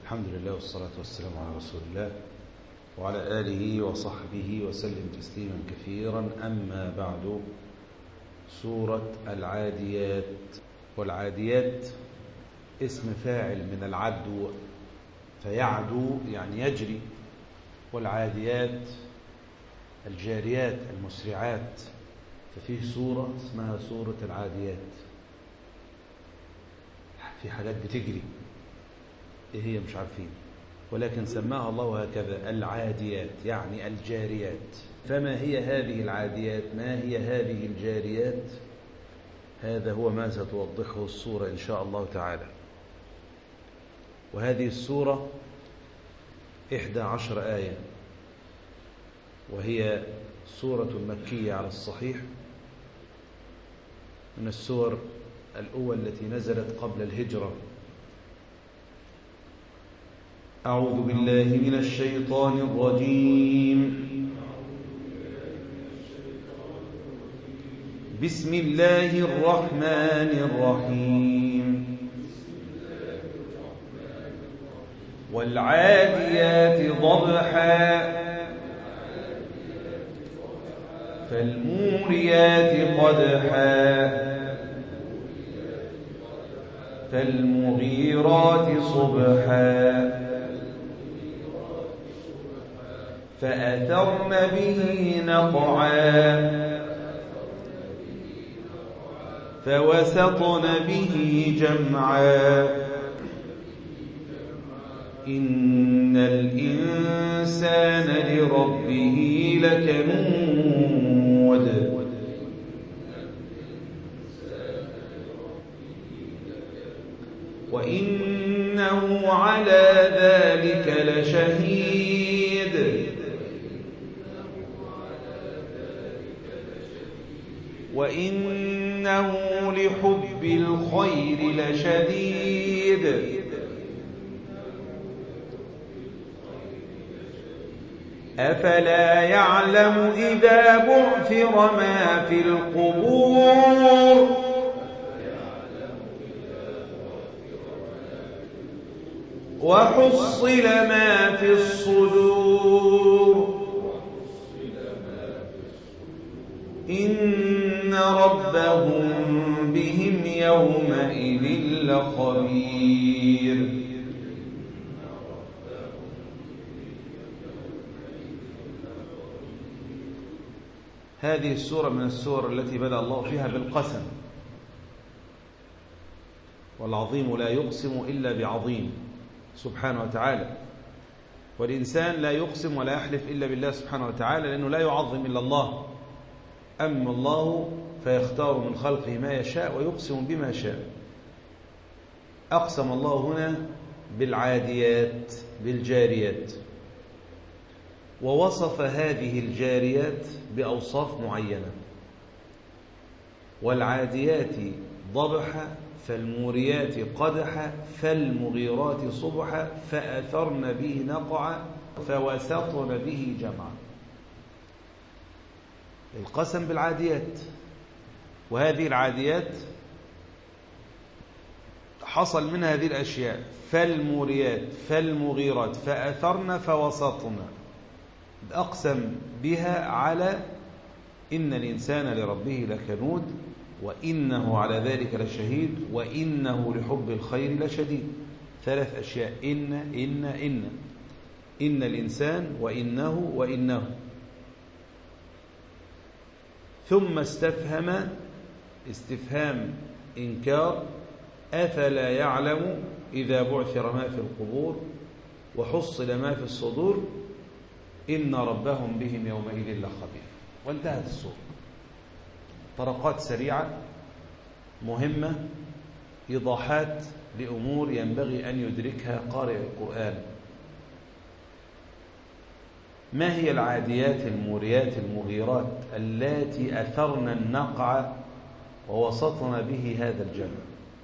الحمد لله والصلاة والسلام على رسول الله وعلى آله وصحبه وسلم تسليما كثيرا أما بعد سورة العاديات والعاديات اسم فاعل من العدو فيعدو يعني يجري والعاديات الجاريات المسرعات ففيه سورة اسمها سورة العاديات في حاجات بتجري ايه هي مش عارفين ولكن سماها الله هكذا العاديات يعني الجاريات فما هي هذه العاديات ما هي هذه الجاريات هذا هو ما ستوضحه الصورة إن شاء الله تعالى وهذه السورة إحدى عشر آية وهي سورة مكية على الصحيح من السور الأول التي نزلت قبل الهجرة أعوذ بالله من الشيطان الرجيم بسم الله الرحمن الرحيم والعاديات ضبحا فالموريات قدحا فالمغيرات صبحا فأثرن به نقعا فوسطن به جمعا إن الإنسان لربه لكنود وإنه على ذلك لشهيد وإنه لحب الخير لشديد أفلا يعلم إذا بعثر ما في القبور وحصل ما في الصدور إن ربهم بهم يومئذ لخبير هذه السورة من السور التي بدأ الله فيها بالقسم والعظيم لا يقسم إلا بعظيم سبحانه وتعالى والإنسان لا يقسم ولا يحلف إلا بالله سبحانه وتعالى لأنه لا يعظم إلا الله أما الله فيختار من خلقه ما يشاء ويقسم بما شاء أقسم الله هنا بالعاديات بالجاريات ووصف هذه الجاريات بأوصاف معينة والعاديات ضبحا فالموريات قدحا فالمغيرات صبحا فأثرن به نقعا فوسطن به جمعا القسم بالعاديات وهذه العاديات حصل منها هذه الأشياء فالموريات فالمغيرات فأثرن فوسطن أقسم بها على إن الإنسان لربه لكنود وإنه على ذلك لشهيد وإنه لحب الخير لشديد ثلاث أشياء إن إن إن إن الإنسان وإنه وإنه ثم استفهم استفهام إنكار أفلا يعلم إذا بعثر ما في القبور وحصل ما في الصدور إن ربهم بهم يومئذ لخبير وانتهت الصورة طرقات سريعة مهمة إيضاحات لأمور ينبغي أن يدركها قارئ القرآن ما هي العاديات الموريات المغيرات اللاتي أثرن النقع ووسطن به هذا الجمع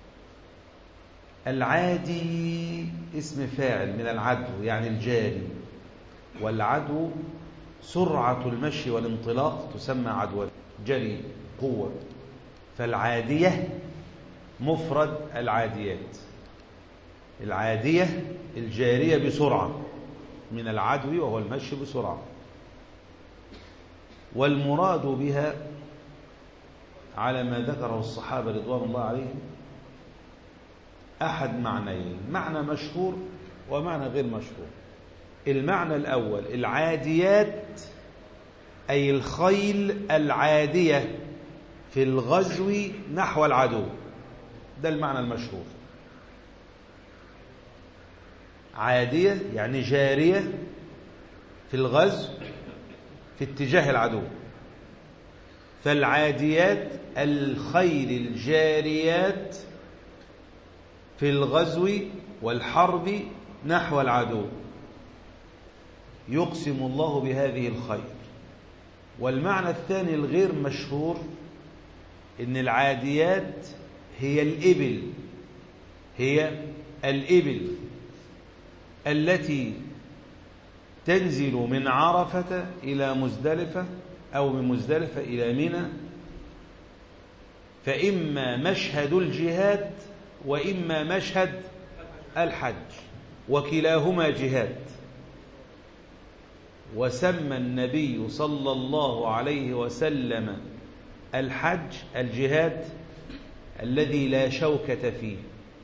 العادي اسم فاعل من العدو يعني الجاري والعدو سرعة المشي والانطلاق تسمى عدوى جري قوة فالعادية مفرد العاديات العادية الجارية بسرعة من العدو وهو المشي بسرعة والمراد بها على ما ذكره الصحابة رضوان الله عليهم أحد معنيين معنى مشهور ومعنى غير مشهور المعنى الأول العاديات أي الخيل العادية في الغزو نحو العدو ده المعنى المشهور عادية يعني جارية في الغزو في اتجاه العدو فالعاديات الخيل الجاريات في الغزو والحرب نحو العدو يقسم الله بهذه الخير والمعنى الثاني الغير مشهور ان العاديات هي الإبل هي الإبل التي تنزل من عرفة إلى مزدلفة أو من مزدلفة إلى منى فإما مشهد الجهاد وإما مشهد الحج وكلاهما جهاد وسمى النبي صلى الله عليه وسلم الحج الجهاد الذي لا شوكة فيه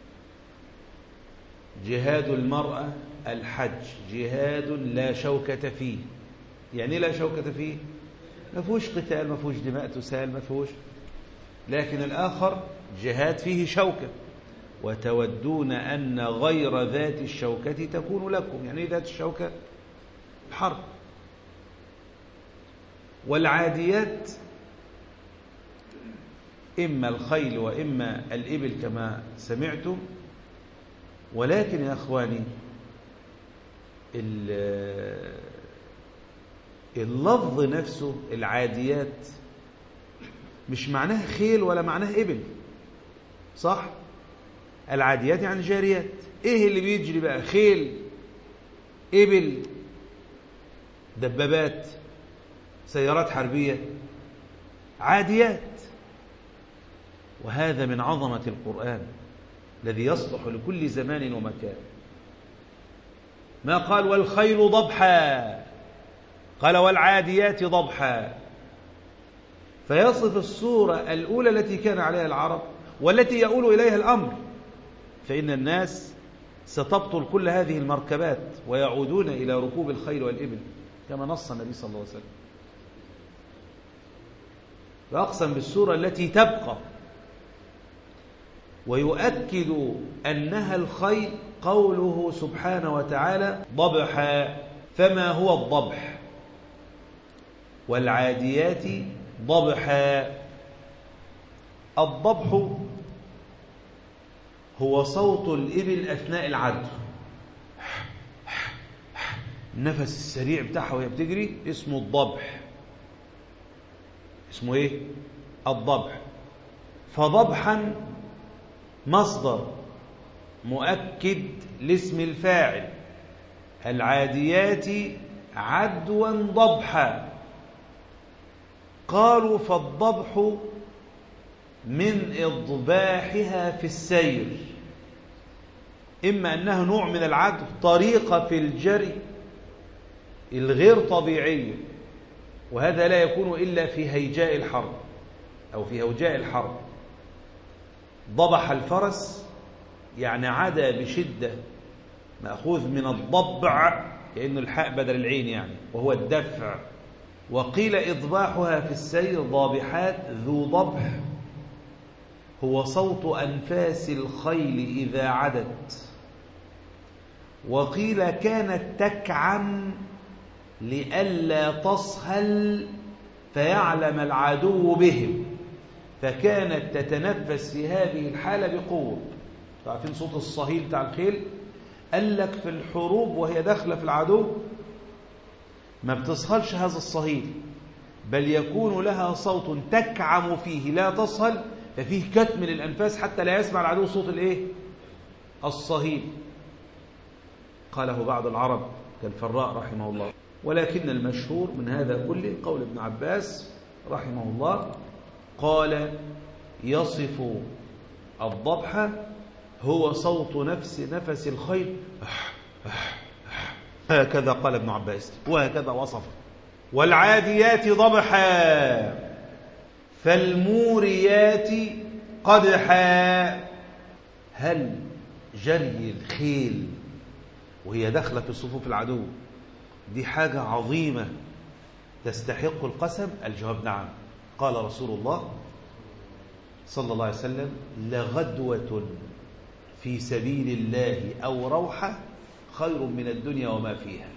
جهاد المرأة الحج جهاد لا شوكة فيه يعني لا شوكة فيه ما فيهوش قتال ما فيهوش دماء تسال ما فيهوش لكن الآخر جهاد فيه شوكة وتودون أن غير ذات الشوكة تكون لكم يعني ذات الشوكة الحرب والعاديات إما الخيل وإما الإبل كما سمعتم ولكن يا أخواني اللفظ نفسه العاديات مش معناه خيل ولا معناه إبل صح العاديات يعني جاريات ايه اللي بيجري بقى خيل إبل دبابات سيارات حربية عاديات وهذا من عظمة القرآن الذي يصلح لكل زمان ومكان ما قال والخيل ضبحا قال والعاديات ضبحا فيصف الصورة الأولى التي كان عليها العرب والتي يؤول إليها الأمر فإن الناس ستبطل كل هذه المركبات ويعودون إلى ركوب الخيل والإبل كما نص النبي صلى الله عليه وسلم فأقسم بالسورة التي تبقى ويؤكد أنها الخير قوله سبحانه وتعالى ضبحا فما هو الضبح والعاديات ضبحا الضبح هو صوت الإبل أثناء العد النفس السريع بتاعها وهي بتجري اسمه الضبح اسمه ايه الضبح فضبحا مصدر مؤكد لاسم الفاعل العاديات عدوا ضبحا قالوا فالضبح من إضباحها في السير إما أنها نوع من العدو طريقة في الجري الغير طبيعية وهذا لا يكون إلا في هيجاء الحرب أو في هوجاء الحرب ضبح الفرس يعني عدا بشدة مأخوذ من الضبع كأنه الحاء بدل العين يعني وهو الدفع وقيل إضباحها في السير ضابحات ذو ضبح هو صوت أنفاس الخيل إذا عدت وقيل كانت تكعم لئلا تصهل فيعلم العدو بهم فكانت تتنفس في هذه الحالة بقوة عارفين صوت الصهيل بتاع الخيل قال لك في الحروب وهي داخلة في العدو ما بتصهلش هذا الصهيل بل يكون لها صوت تكعم فيه لا تصهل ففيه كتم للأنفاس حتى لا يسمع العدو صوت الايه الصهيل قاله بعض العرب كالفراء رحمه الله ولكن المشهور من هذا كله قول ابن عباس رحمه الله قال يصف الضبح هو صوت نفس نفس الخيل هكذا قال ابن عباس وهكذا وصف والعاديات ضبحا فالموريات قدحا هل جري الخيل وهي داخله في صفوف العدو دي حاجة عظيمة تستحق القسم الجواب نعم قال رسول الله صلى الله عليه وسلم لغدوة في سبيل الله أو روحة خير من الدنيا وما فيها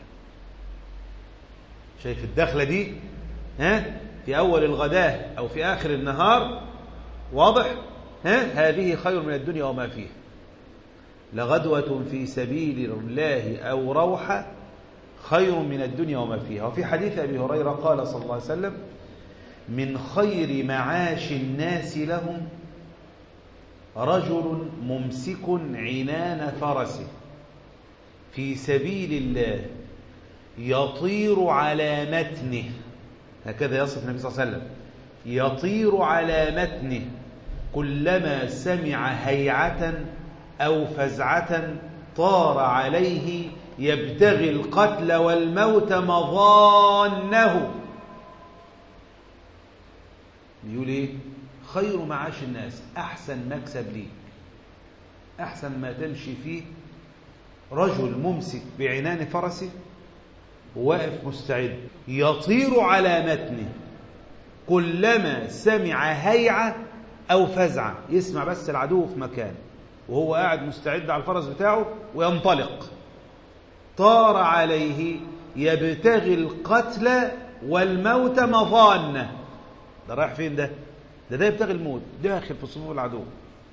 شايف الدخلة دي ها في أول الغداة أو في آخر النهار واضح ها هذه خير من الدنيا وما فيها لغدوة في سبيل الله أو روحة خير من الدنيا وما فيها وفي حديث أبي هريرة قال صلى الله عليه وسلم من خير معاش الناس لهم رجل ممسك عنان فرسه في سبيل الله يطير على متنه هكذا يصف النبي صلى الله عليه وسلم يطير على متنه كلما سمع هيعة أو فزعة طار عليه يبتغي القتل والموت مظانه بيقول ايه خير معاش الناس احسن مكسب ليك احسن ما تمشي فيه رجل ممسك بعنان فرسه واقف مستعد يطير على متنه كلما سمع هيعة أو فزعة يسمع بس العدو في مكان وهو قاعد مستعد على الفرس بتاعه وينطلق طار عليه يبتغي القتل والموت مظانة ده رايح فين ده ده ده يبتغي الموت داخل في صفوف العدو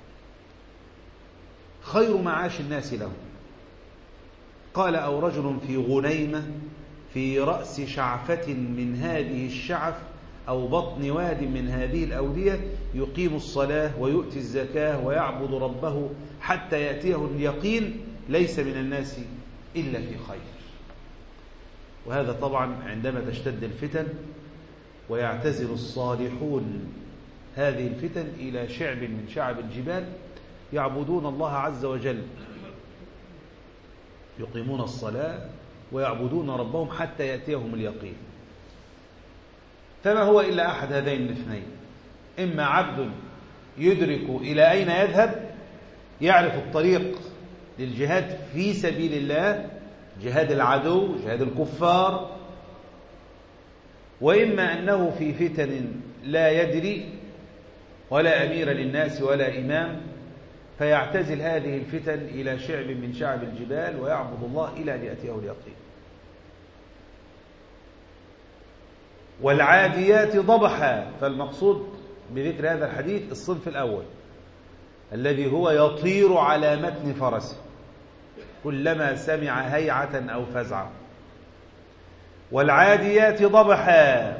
خير معاش الناس له قال أو رجل في غنيمة في رأس شعفة من هذه الشعف أو بطن واد من هذه الأودية يقيم الصلاة ويؤتي الزكاة ويعبد ربه حتى يأتيه اليقين ليس من الناس إلا في خير وهذا طبعا عندما تشتد الفتن ويعتزل الصالحون هذه الفتن إلى شعب من شعب الجبال يعبدون الله عز وجل يقيمون الصلاة ويعبدون ربهم حتى يأتيهم اليقين فما هو إلا أحد هذين الاثنين إما عبد يدرك إلى أين يذهب يعرف الطريق للجهاد في سبيل الله جهاد العدو جهاد الكفار وإما أنه في فتن لا يدري ولا أمير للناس ولا إمام فيعتزل هذه الفتن إلى شعب من شعب الجبال ويعبد الله إلى أن يأتيه اليقين والعاديات ضبحا فالمقصود بذكر هذا الحديث الصنف الأول الذي هو يطير على متن فرسه كلما سمع هيعة أو فزعة والعاديات ضبحا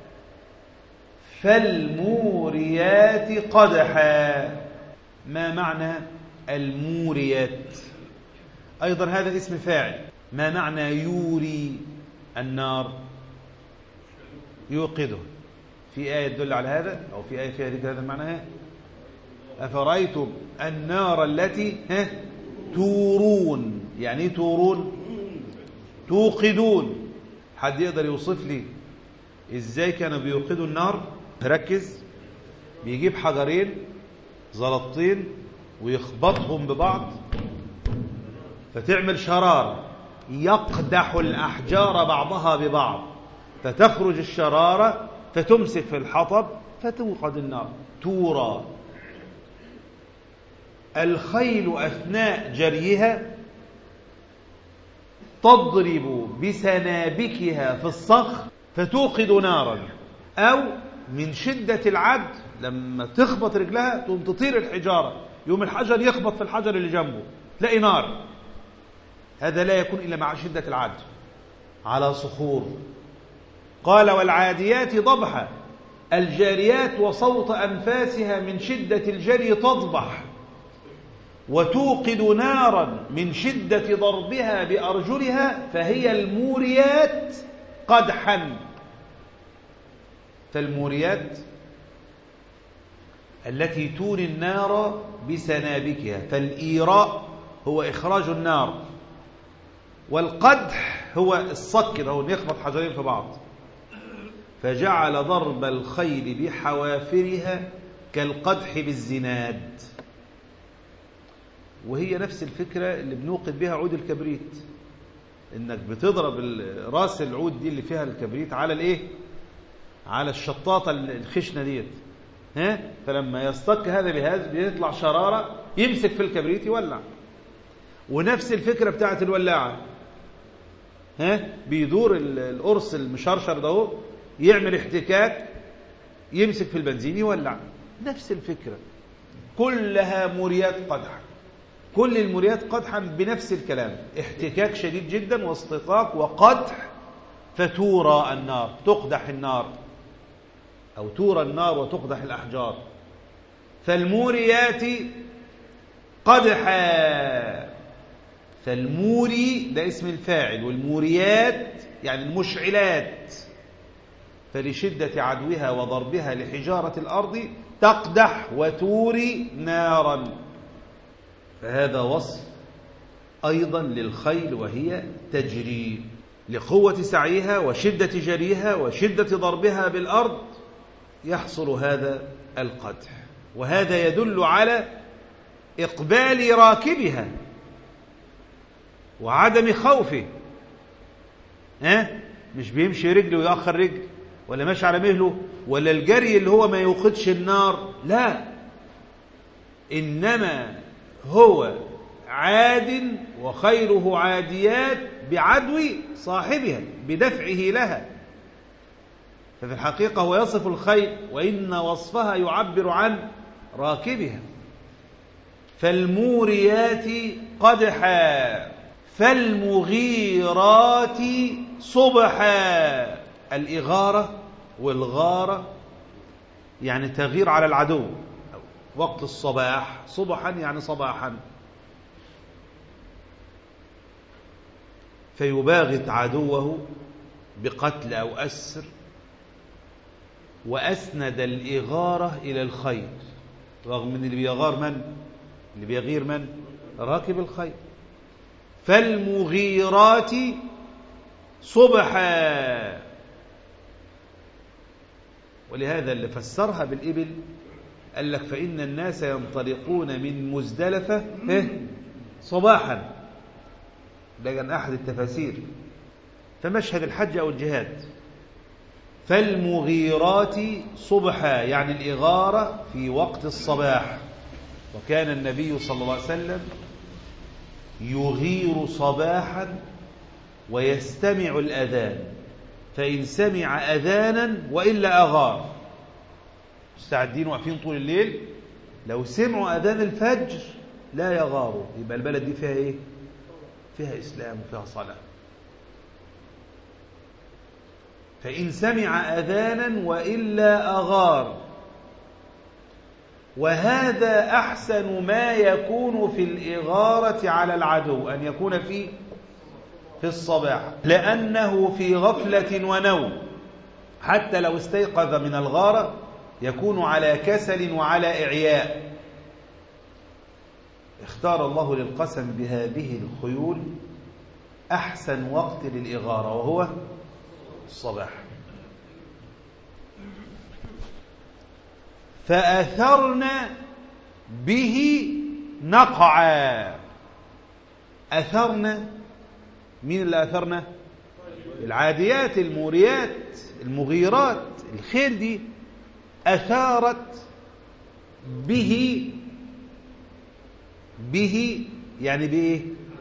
فالموريات قدحا ما معنى الموريات أيضا هذا اسم فاعل ما معنى يوري النار يوقده في آية تدل على هذا أو في آية فيها ذكر هذا المعنى أفرأيتم النار التي ها تورون يعني ايه تورون توقدون حد يقدر يوصف لي ازاي كانوا بيوقدوا النار ركز بيجيب حجرين زلطين ويخبطهم ببعض فتعمل شرار يقدح الأحجار بعضها ببعض فتخرج الشرارة فتمسك في الحطب فتوقد النار تورى الخيل أثناء جريها تضرب بسنابكها في الصخر فتوقد نارا أو من شدة العد لما تخبط رجلها تقوم تطير الحجارة يوم الحجر يخبط في الحجر اللي جنبه تلاقي نار هذا لا يكون إلا مع شدة العد على صخور قال والعاديات ضبحا الجاريات وصوت أنفاسها من شدة الجري تضبح وتوقد نارا من شدة ضربها بأرجلها فهي الموريات قدحا فالموريات التي توري النار بسنابكها فالإيراء هو إخراج النار والقدح هو الصك هو يخبط حجرين في بعض فجعل ضرب الخيل بحوافرها كالقدح بالزناد وهي نفس الفكرة اللي بنوقد بها عود الكبريت انك بتضرب راس العود دي اللي فيها الكبريت على الايه على الشطاطة الخشنة ديت ها فلما يصطك هذا بهذا بيطلع شرارة يمسك في الكبريت يولع ونفس الفكرة بتاعت الولاعة ها بيدور القرص المشرشر ده يعمل احتكاك يمسك في البنزين يولع نفس الفكرة كلها مريات قدحا كل المريات قدحا بنفس الكلام احتكاك شديد جدا واصطقاق وقدح فتورى النار تقدح النار أو تورى النار وتقدح الأحجار فالموريات قدحا فالموري ده اسم الفاعل والموريات يعني المشعلات فلشدة عدوها وضربها لحجارة الأرض تقدح وتوري نارا فهذا وصف أيضا للخيل وهي تجري لقوة سعيها وشدة جريها وشدة ضربها بالأرض يحصل هذا القدح وهذا يدل على إقبال راكبها وعدم خوفه ها مش بيمشي رجل ويأخر رجل ولا ماشي على مهله ولا الجري اللي هو ما يوقدش النار لا إنما هو عاد وخيره عاديات بعدو صاحبها بدفعه لها ففي الحقيقة هو يصف الخيل وإن وصفها يعبر عن راكبها فالموريات قدحا فالمغيرات صبحا الإغارة والغارة يعني تغير على العدو وقت الصباح صبحا يعني صباحا فيباغت عدوه بقتل أو أسر وأسند الإغارة إلى الخير رغم من اللي بيغار من اللي بيغير من راكب الخير فالمغيرات صبحا ولهذا اللي فسرها بالإبل قال لك فإن الناس ينطلقون من مزدلفة إيه؟ صباحا ده كان أحد التفاسير فمشهد الحج أو الجهاد فالمغيرات صبحا يعني الإغارة في وقت الصباح وكان النبي صلى الله عليه وسلم يغير صباحا ويستمع الأذان فإن سمع أذانا وإلا أغار مستعدين واقفين طول الليل لو سمعوا أذان الفجر لا يغاروا يبقى البلد دي فيها إيه فيها إسلام وفيها صلاة فإن سمع أذانا وإلا أغار وهذا أحسن ما يكون في الإغارة على العدو أن يكون في في الصباح لأنه في غفلة ونوم حتى لو استيقظ من الغارة يكون على كسل وعلى إعياء اختار الله للقسم بهذه الخيول أحسن وقت للإغارة وهو الصباح فأثرنا به نقعا أثرنا مين اللي أثرنا العاديات الموريات المغيرات الخيل دي أثارت به به يعني بإيه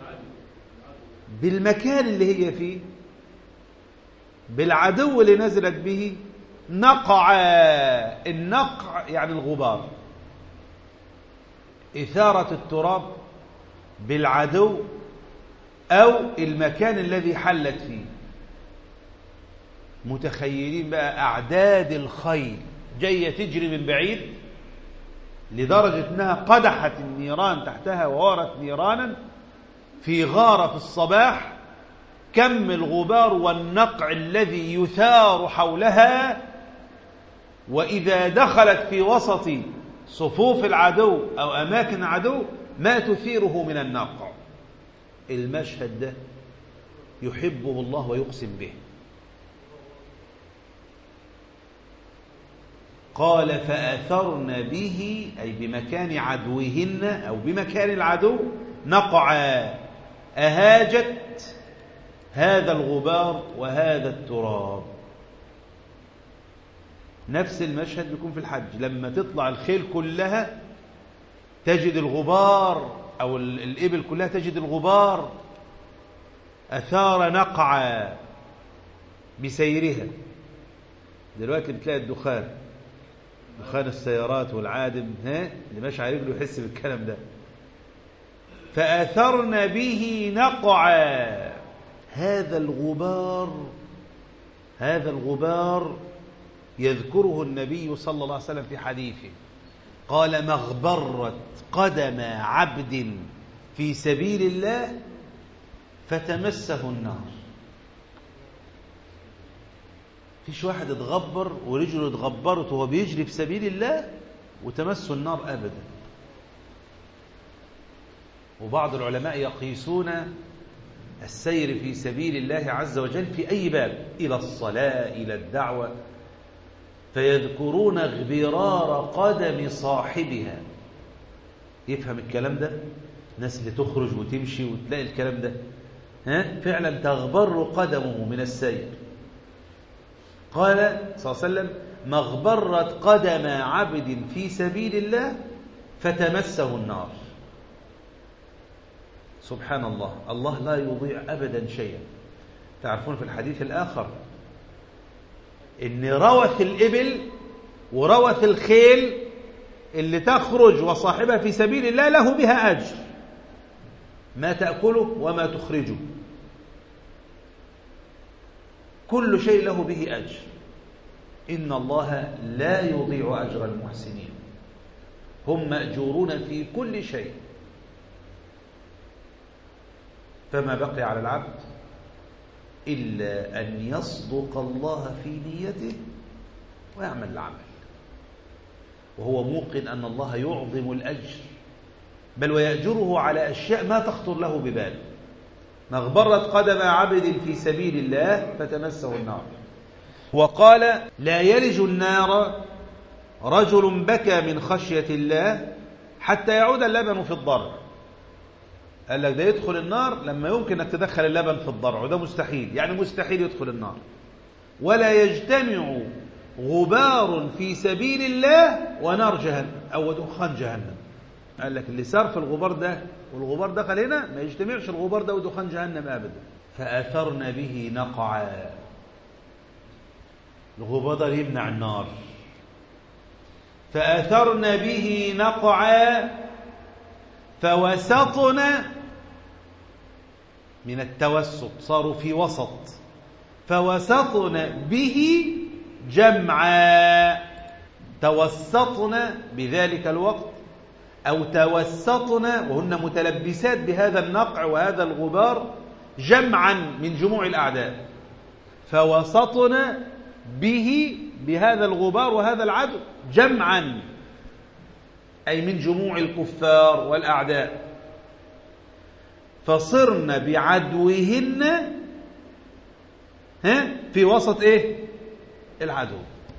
بالمكان اللي هي فيه بالعدو اللي نزلت به نقع النقع يعني الغبار إثارة التراب بالعدو أو المكان الذي حلت فيه متخيلين بقى أعداد الخيل جاية تجري من بعيد لدرجة أنها قدحت النيران تحتها وورت نيرانا في غارة في الصباح كم الغبار والنقع الذي يثار حولها وإذا دخلت في وسط صفوف العدو أو أماكن العدو ما تثيره من النقع المشهد ده يحبه الله ويقسم به قال فأثرن به أي بمكان عدوهن أو بمكان العدو نقعا أهاجت هذا الغبار وهذا التراب نفس المشهد بيكون في الحج لما تطلع الخيل كلها تجد الغبار أو الإبل كلها تجد الغبار أثار نقعا بسيرها دلوقتي بتلاقي الدخان دخان السيارات والعادم ها اللي ماشي على رجله يحس بالكلام ده فأثرن به نقعا هذا الغبار هذا الغبار يذكره النبي صلى الله عليه وسلم في حديثه قال مغبرت قدم عبد في سبيل الله فتمسه النار فيش واحد اتغبر ورجله اتغبرت وهو بيجري في سبيل الله وتمسه النار ابدا وبعض العلماء يقيسون السير في سبيل الله عز وجل في أي باب إلى الصلاة إلى الدعوة فيذكرون اغبرار قدم صاحبها يفهم الكلام ده الناس اللي تخرج وتمشي وتلاقي الكلام ده ها فعلا تغبر قدمه من السير قال صلى الله عليه وسلم مغبرت قدم عبد في سبيل الله فتمسه النار سبحان الله الله لا يضيع أبدا شيئا تعرفون في الحديث الآخر إن روث الإبل وروث الخيل اللي تخرج وصاحبها في سبيل الله له بها أجر ما تأكله وما تخرجه كل شيء له به أجر إن الله لا يضيع أجر المحسنين هم مأجورون في كل شيء فما بقي على العبد إلا أن يصدق الله في نيته ويعمل العمل وهو موقن أن الله يعظم الأجر بل ويأجره على أشياء ما تخطر له ببال مغبرت قدم عبد في سبيل الله فتمسه النار وقال لا يلج النار رجل بكى من خشية الله حتى يعود اللبن في الضرع قال لك ده يدخل النار لما يمكن انك تدخل اللبن في الضرع وده مستحيل يعني مستحيل يدخل النار ولا يجتمع غبار في سبيل الله ونار جهنم او دخان جهنم قال لك اللي صار في الغبار ده والغبار دخل هنا ما يجتمعش الغبار ده ودخان جهنم ابدا فاثرن به نقعا الغبار ده يمنع النار فاثرن به نقعا فوسطن من التوسط صاروا في وسط فوسطن به جمعا توسطن بذلك الوقت أو توسطن وهن متلبسات بهذا النقع وهذا الغبار جمعا من جموع الأعداء فوسطن به بهذا الغبار وهذا العدو جمعا أي من جموع الكفار والأعداء فصرن بعدوهن ها في وسط ايه العدو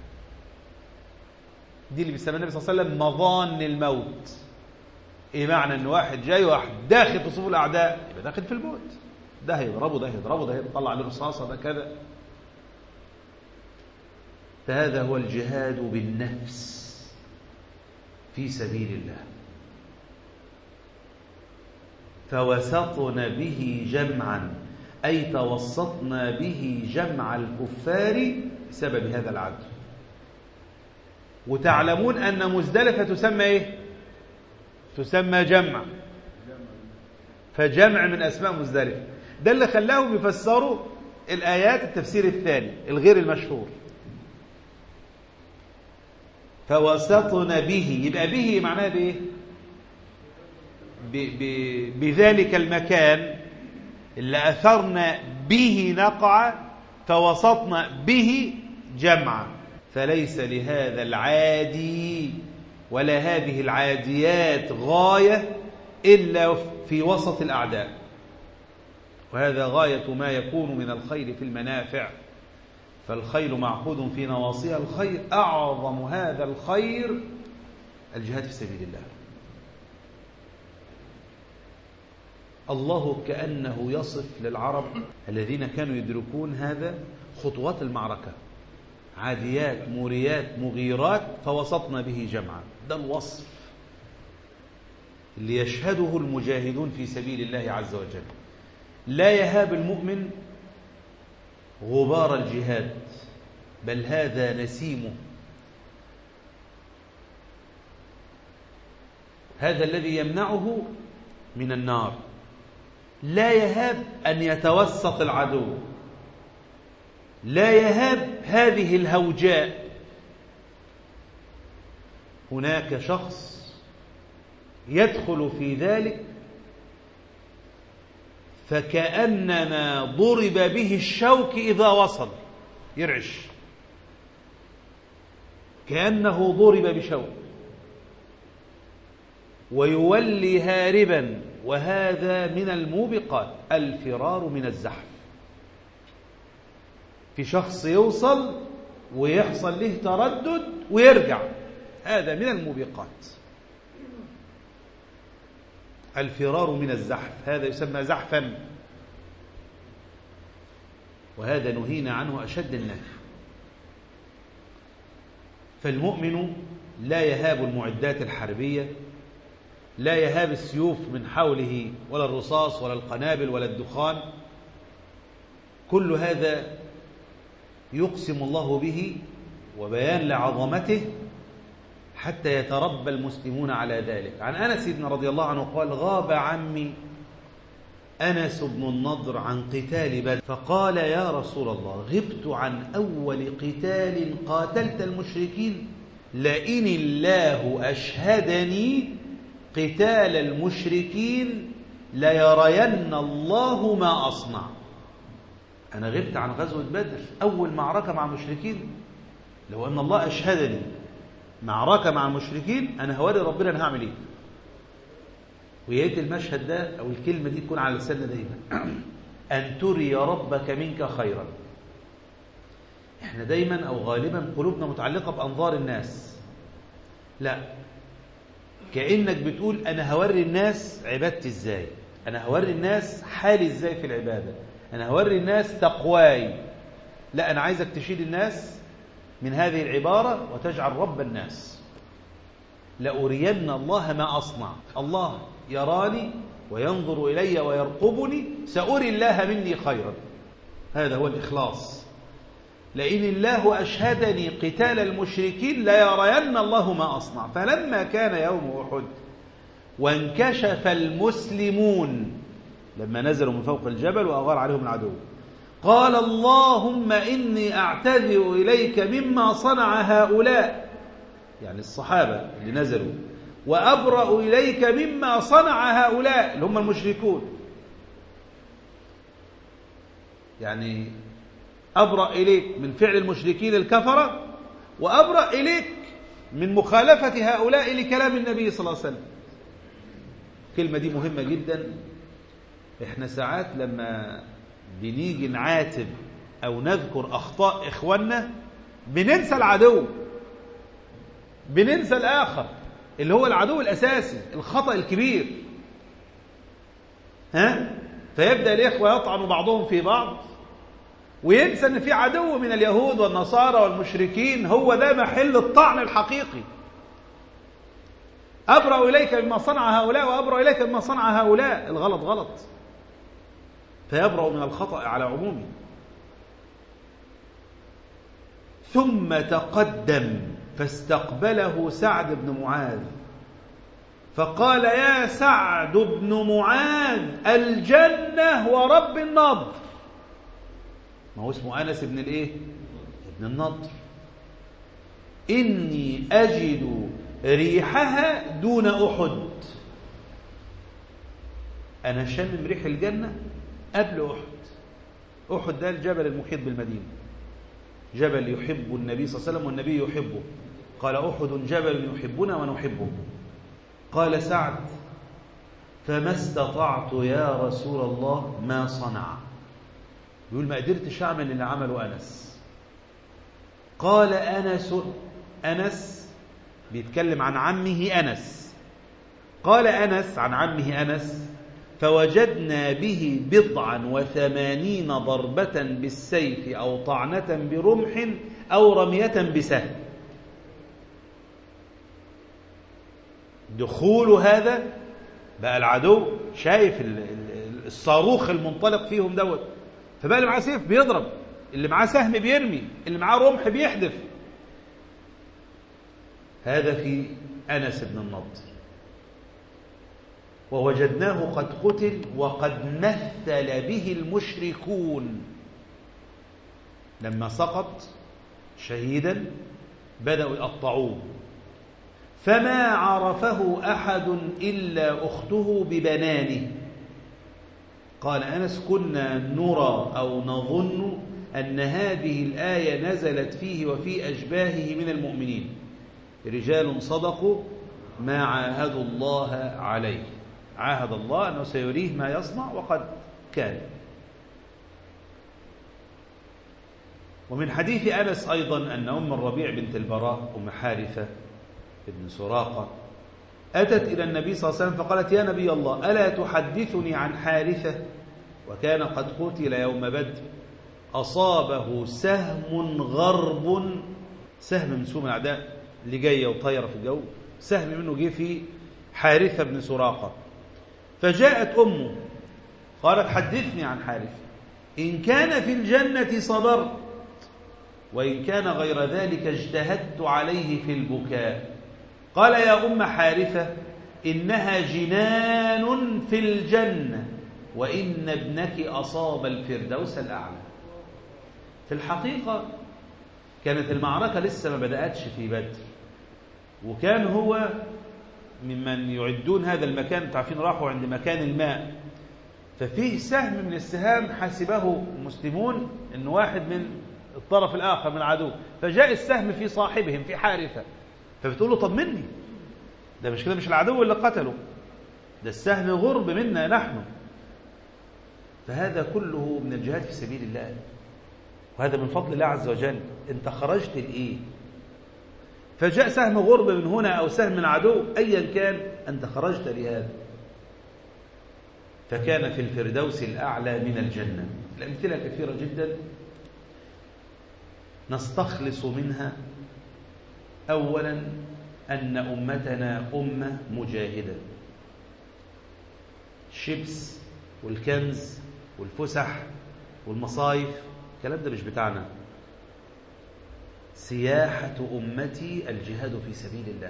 دي اللي بيسميها النبي صلى الله عليه وسلم مظان الموت ايه معنى ان واحد جاي واحد داخل في صفوف الاعداء يبقى داخل في الموت ده هيضربه ده هيضربه ده هيطلع عليه رصاصه ده كذا فهذا هو الجهاد بالنفس في سبيل الله فوسطن به جمعا أي توسطنا به جمع الكفار بسبب هذا العدل وتعلمون أن مزدلفة تسمى إيه؟ تسمى جمع فجمع من أسماء مزدلفة ده اللي خلاهم يفسروا الآيات التفسير الثاني الغير المشهور فوسطن به يبقى به معناه بايه بذلك المكان اللي أثرنا به نقع فوسطنا به جمعا فليس لهذا العادي ولا هذه العاديات غاية إلا في وسط الأعداء وهذا غاية ما يكون من الخير في المنافع فالخيل معقود في نواصيها الخير أعظم هذا الخير الجهاد في سبيل الله الله كأنه يصف للعرب الذين كانوا يدركون هذا خطوات المعركة عاديات موريات مغيرات فوسطنا به جمعا ده الوصف اللي يشهده المجاهدون في سبيل الله عز وجل لا يهاب المؤمن غبار الجهاد بل هذا نسيمه هذا الذي يمنعه من النار لا يهاب أن يتوسط العدو لا يهاب هذه الهوجاء هناك شخص يدخل في ذلك فكأنما ضرب به الشوك إذا وصل يرعش كأنه ضرب بشوك ويولي هاربا وهذا من الموبقات الفرار من الزحف في شخص يوصل ويحصل له تردد ويرجع هذا من الموبقات الفرار من الزحف هذا يسمى زحفا وهذا نهينا عنه أشد النهي فالمؤمن لا يهاب المعدات الحربية لا يهاب السيوف من حوله ولا الرصاص ولا القنابل ولا الدخان كل هذا يقسم الله به وبيان لعظمته حتى يتربى المسلمون على ذلك عن أنس بن رضي الله عنه قال غاب عمي أنس بن النضر عن قتال بدر فقال يا رسول الله غبت عن أول قتال قاتلت المشركين لئن الله أشهدني قتال المشركين ليرين الله ما أصنع أنا غبت عن غزوة بدر أول معركة مع المشركين لو أن الله أشهدني معركة مع المشركين أنا هوري ربنا أنا هعمل إيه ويأتي المشهد ده أو الكلمة دي تكون على لساننا دايما أن تري ربك منك خيرا احنا دايما أو غالبا قلوبنا متعلقة بأنظار الناس لا كأنك بتقول أنا هوري الناس عبادتي إزاي أنا هوري الناس حالي إزاي في العبادة أنا هوري الناس تقواي لا أنا عايزك تشيل الناس من هذه العبارة وتجعل رب الناس لأرين الله ما أصنع الله يراني وينظر إلي ويرقبني سأري الله مني خيرا هذا هو الإخلاص لئن الله أشهدني قتال المشركين ليرين الله ما أصنع فلما كان يوم أحد وانكشف المسلمون لما نزلوا من فوق الجبل وأغار عليهم العدو قال اللهم إني أعتذر إليك مما صنع هؤلاء يعني الصحابة اللي نزلوا وأبرأ إليك مما صنع هؤلاء اللي هم المشركون يعني أبرأ إليك من فعل المشركين الكفرة وأبرأ إليك من مخالفة هؤلاء لكلام النبي صلى الله عليه وسلم الكلمة دي مهمة جدا احنا ساعات لما بنيجي نعاتب أو نذكر أخطاء إخواننا بننسى العدو بننسى الآخر اللي هو العدو الأساسي الخطأ الكبير ها فيبدأ الإخوة يطعن بعضهم في بعض وينسى أن في عدو من اليهود والنصارى والمشركين هو ده محل الطعن الحقيقي أبرأ إليك مما صنع هؤلاء وأبرأ إليك مما صنع هؤلاء الغلط غلط فيبرأ من الخطأ على عمومه ثم تقدم فاستقبله سعد بن معاذ فقال يا سعد بن معاذ الجنة ورب النضر ما هو اسمه أنس بن الإيه؟ ابن النضر إني أجد ريحها دون أحد أنا شامم ريح الجنة قبل أحد أحد ده الجبل المحيط بالمدينة جبل يحب النبي صلى الله عليه وسلم والنبي يحبه قال أحد جبل يحبنا ونحبه قال سعد فما استطعت يا رسول الله ما صنع يقول ما قدرتش أعمل اللي عمله أنس قال أنس أنس بيتكلم عن عمه أنس قال أنس عن عمه أنس فوجدنا به بضعا وثمانين ضربة بالسيف أو طعنة برمح أو رمية بسهم دخول هذا بقى العدو شايف الصاروخ المنطلق فيهم دوت فبقى اللي معاه سيف بيضرب اللي معاه سهم بيرمي اللي معاه رمح بيحدف هذا في أنس بن النضر ووجدناه قد قتل وقد مثل به المشركون لما سقط شهيدا بدأوا يقطعوه فما عرفه أحد إلا أخته ببنانه قال أنس كنا نرى أو نظن أن هذه الآية نزلت فيه وفي أشباهه من المؤمنين رجال صدقوا ما عاهدوا الله عليه عاهد الله أنه سيريه ما يصنع وقد كان ومن حديث أنس أيضا أن أم الربيع بنت البراء أم حارثة ابن سراقة أتت إلى النبي صلى الله عليه وسلم فقالت يا نبي الله ألا تحدثني عن حارثة وكان قد قتل يوم بدر أصابه سهم غرب سهم من سوم الأعداء اللي جاية وطايرة في الجو سهم منه جه في حارثة بن سراقة فجاءت أمه قالت حدثني عن حارثة إن كان في الجنة صبرت وإن كان غير ذلك اجتهدت عليه في البكاء قال يا أم حارثة إنها جنان في الجنة وإن ابنك أصاب الفردوس الأعلى في الحقيقة كانت المعركة لسه ما بدأتش في بدر وكان هو ممن يعدون هذا المكان تعرفين راحوا عند مكان الماء ففيه سهم من السهام حسبه المسلمون أنه واحد من الطرف الآخر من العدو فجاء السهم في صاحبهم في حارثة فبتقول له طمني ده مش كده مش العدو اللي قتله ده السهم غرب منا نحن فهذا كله من الجهاد في سبيل الله وهذا من فضل الله عز وجل انت خرجت لإيه فجاء سهم غرب من هنا أو سهم من عدو أيا كان أنت خرجت لهذا فكان في الفردوس الأعلى من الجنة الأمثلة كثيرة جدا نستخلص منها أولا أن أمتنا أمة مجاهدة الشبس والكنز والفسح والمصايف الكلام ده مش بتاعنا سياحة أمتي الجهاد في سبيل الله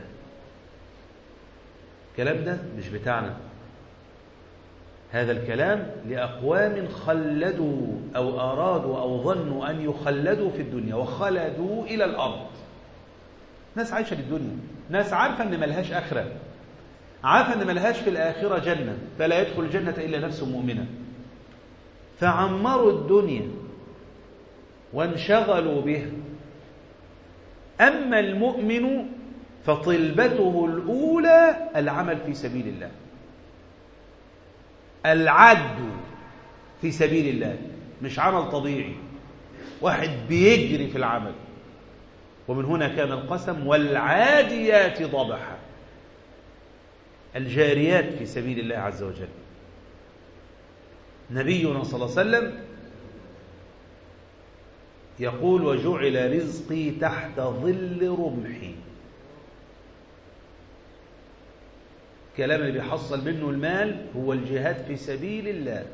الكلام ده مش بتاعنا هذا الكلام لأقوام خلدوا أو أرادوا أو ظنوا أن يخلدوا في الدنيا وخلدوا إلى الأرض ناس عايشة للدنيا ناس عارفة أن ملهاش آخرة عارفة أن ملهاش في الآخرة جنة فلا يدخل الجنة إلا نفس مؤمنة فعمروا الدنيا وانشغلوا بها أما المؤمن فطلبته الأولى العمل في سبيل الله العد في سبيل الله مش عمل طبيعي واحد بيجري في العمل ومن هنا كان القسم والعاديات ضبحا الجاريات في سبيل الله عز وجل نبينا صلى الله عليه وسلم يقول وجعل رزقي تحت ظل رمحي الكلام اللي بيحصل منه المال هو الجهاد في سبيل الله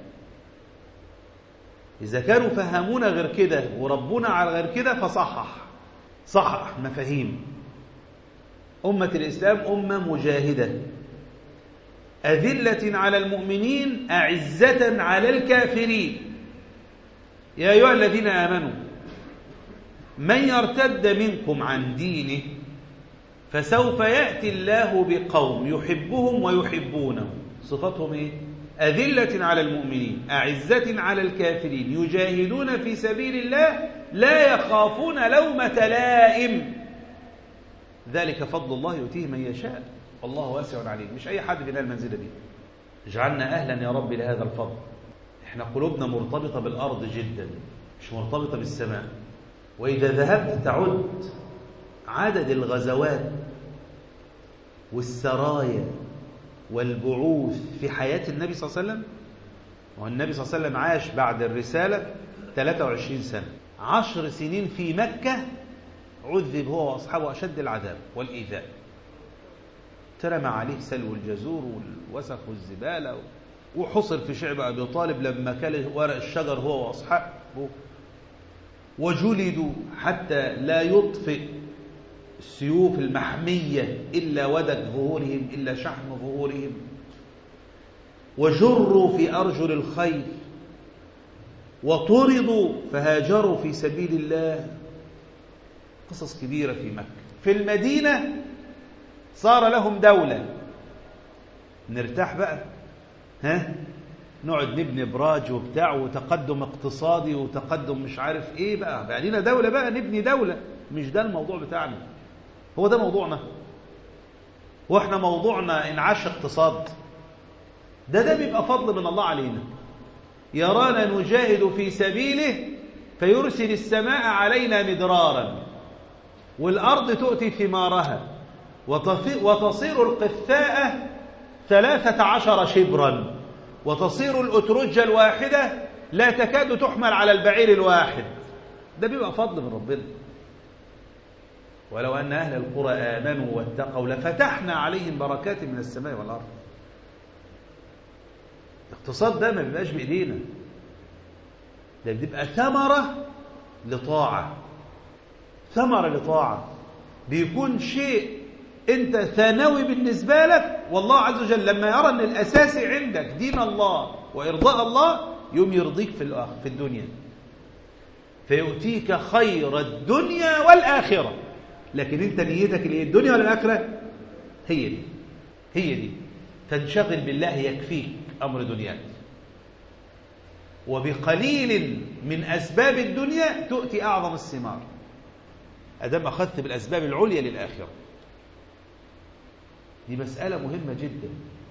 إذا كانوا فهمونا غير كده وربنا على غير كده فصحح صحح مفاهيم أمة الإسلام أمة مجاهدة أذلة على المؤمنين أعزة على الكافرين يا أيها الذين آمنوا من يرتد منكم عن دينه فسوف يأتي الله بقوم يحبهم ويحبونه صفتهم إيه؟ أذلة على المؤمنين أعزة على الكافرين يجاهدون في سبيل الله لا يخافون لومة لائم ذلك فضل الله يؤتيه من يشاء والله واسع عليم مش أي حد بينال المنزلة دي اجعلنا أهلا يا رب لهذا الفضل احنا قلوبنا مرتبطة بالأرض جدا مش مرتبطة بالسماء وإذا ذهبت تعد عدد الغزوات والسرايا والبعوث في حياة النبي صلى الله عليه وسلم والنبي صلى الله عليه وسلم عاش بعد الرسالة 23 سنة عشر سنين في مكة عذب هو وأصحابه أشد العذاب والإيذاء ترمى عليه سلو الجزور والوسخ والزبالة وحصر في شعب أبي طالب لما كان ورق الشجر هو وأصحابه وجلدوا حتى لا يطفئ السيوف المحمية إلا ودك ظهورهم إلا شحم ظهورهم وجروا في أرجل الخيل وطردوا فهاجروا في سبيل الله قصص كبيرة في مكة في المدينة صار لهم دولة نرتاح بقى ها نقعد نبني براج وبتاع وتقدم اقتصادي وتقدم مش عارف ايه بقى بقى لنا دولة بقى نبني دولة مش ده الموضوع بتاعنا هو ده موضوعنا واحنا موضوعنا انعاش اقتصاد ده ده بيبقى فضل من الله علينا يرانا نجاهد في سبيله فيرسل السماء علينا مدرارا والأرض تؤتي ثمارها وتصير القثاء ثلاثة عشر شبرا وتصير الأترجة الواحدة لا تكاد تحمل على البعير الواحد ده بيبقى فضل من ربنا ولو أن أهل القرى آمنوا واتقوا لفتحنا عليهم بركات من السماء والأرض الاقتصاد ده ما بيبقاش بإيدينا ده بيبقى ثمرة لطاعة ثمرة لطاعة بيكون شيء انت ثانوي بالنسبة لك والله عز وجل لما يرى ان الاساسي عندك دين الله وارضاء الله يوم يرضيك في في الدنيا فيؤتيك خير الدنيا والآخرة لكن انت نيتك الايه الدنيا ولا الآخرة هي دي هي دي تنشغل بالله يكفيك أمر دنياك وبقليل من أسباب الدنيا تؤتي أعظم الثمار أدام أخذت بالأسباب العليا للآخرة دي مسألة مهمة جدا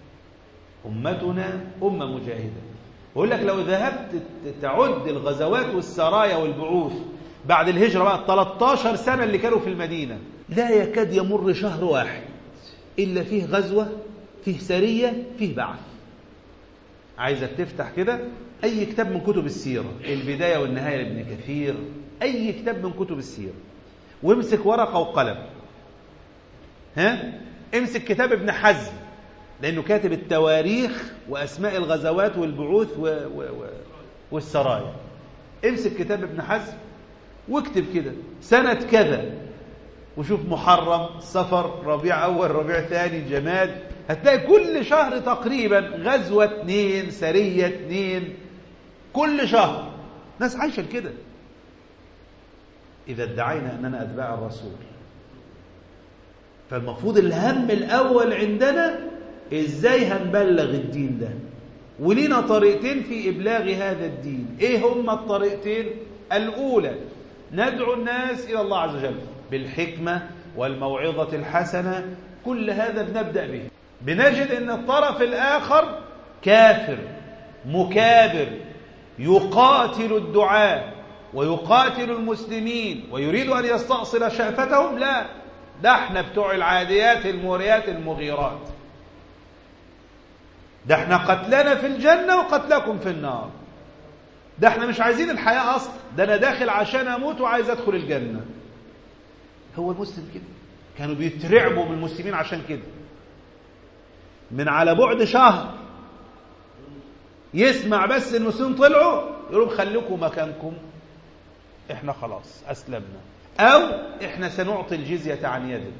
أمتنا أمة مجاهدة بقول لك لو ذهبت تعد الغزوات والسرايا والبعوث بعد الهجرة بقى 13 سنة اللي كانوا في المدينة لا يكاد يمر شهر واحد إلا فيه غزوة فيه سرية فيه بعث عايزك تفتح كده أي كتاب من كتب السيرة البداية والنهاية لابن كثير أي كتاب من كتب السيرة وامسك ورقة وقلم ها امسك كتاب ابن حزم لأنه كاتب التواريخ وأسماء الغزوات والبعوث و... و... و... والسرايا امسك كتاب ابن حزم واكتب كده سنة كذا وشوف محرم صفر ربيع أول ربيع ثاني جماد هتلاقي كل شهر تقريبا غزوة اتنين سرية اتنين كل شهر ناس عايشة كده إذا ادعينا أننا أتباع الرسول فالمفروض الهم الأول عندنا إزاي هنبلغ الدين ده ولينا طريقتين في إبلاغ هذا الدين إيه هما الطريقتين الأولى ندعو الناس إلى الله عز وجل بالحكمة والموعظة الحسنة كل هذا بنبدأ به بنجد أن الطرف الآخر كافر مكابر يقاتل الدعاء ويقاتل المسلمين ويريد أن يستأصل شأفتهم لا ده احنا بتوع العاديات الموريات المغيرات ده احنا قتلنا في الجنة وقتلكم في النار ده احنا مش عايزين الحياة أصلا ده أنا داخل عشان أموت وعايز أدخل الجنة هو المسلم كده كانوا بيترعبوا من المسلمين عشان كده من على بعد شهر يسمع بس المسلمين طلعوا يقولوا خليكم مكانكم احنا خلاص أسلمنا أو احنا سنعطي الجزية عن يد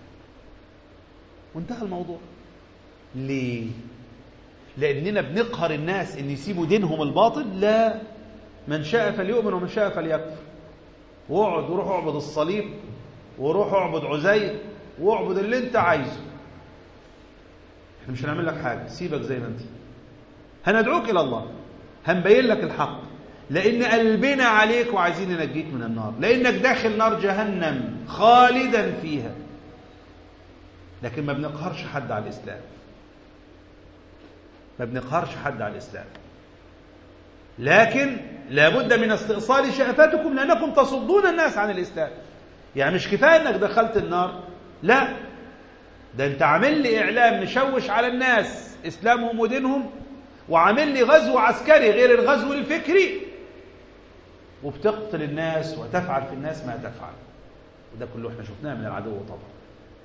وانتهى الموضوع ليه لأننا بنقهر الناس ان يسيبوا دينهم الباطل لا من شاء فليؤمن ومن شاء فليكفر واقعد وروح اعبد الصليب وروح اعبد عزير واعبد اللي انت عايزه احنا مش هنعمل لك حاجة سيبك زي ما انت هندعوك إلى الله هنبين لك الحق لأن قلبنا عليك وعايزين ننجيك من النار لأنك داخل نار جهنم خالدا فيها لكن ما بنقهرش حد على الإسلام ما بنقهرش حد على الإسلام لكن لابد من استئصال شهفاتكم لأنكم تصدون الناس عن الإسلام يعني مش كفاية أنك دخلت النار لا ده أنت عامل لي إعلام مشوش على الناس إسلامهم ودينهم وعامل لي غزو عسكري غير الغزو الفكري وبتقتل الناس وتفعل في الناس ما تفعل وده كله احنا شفناه من العدو طبعا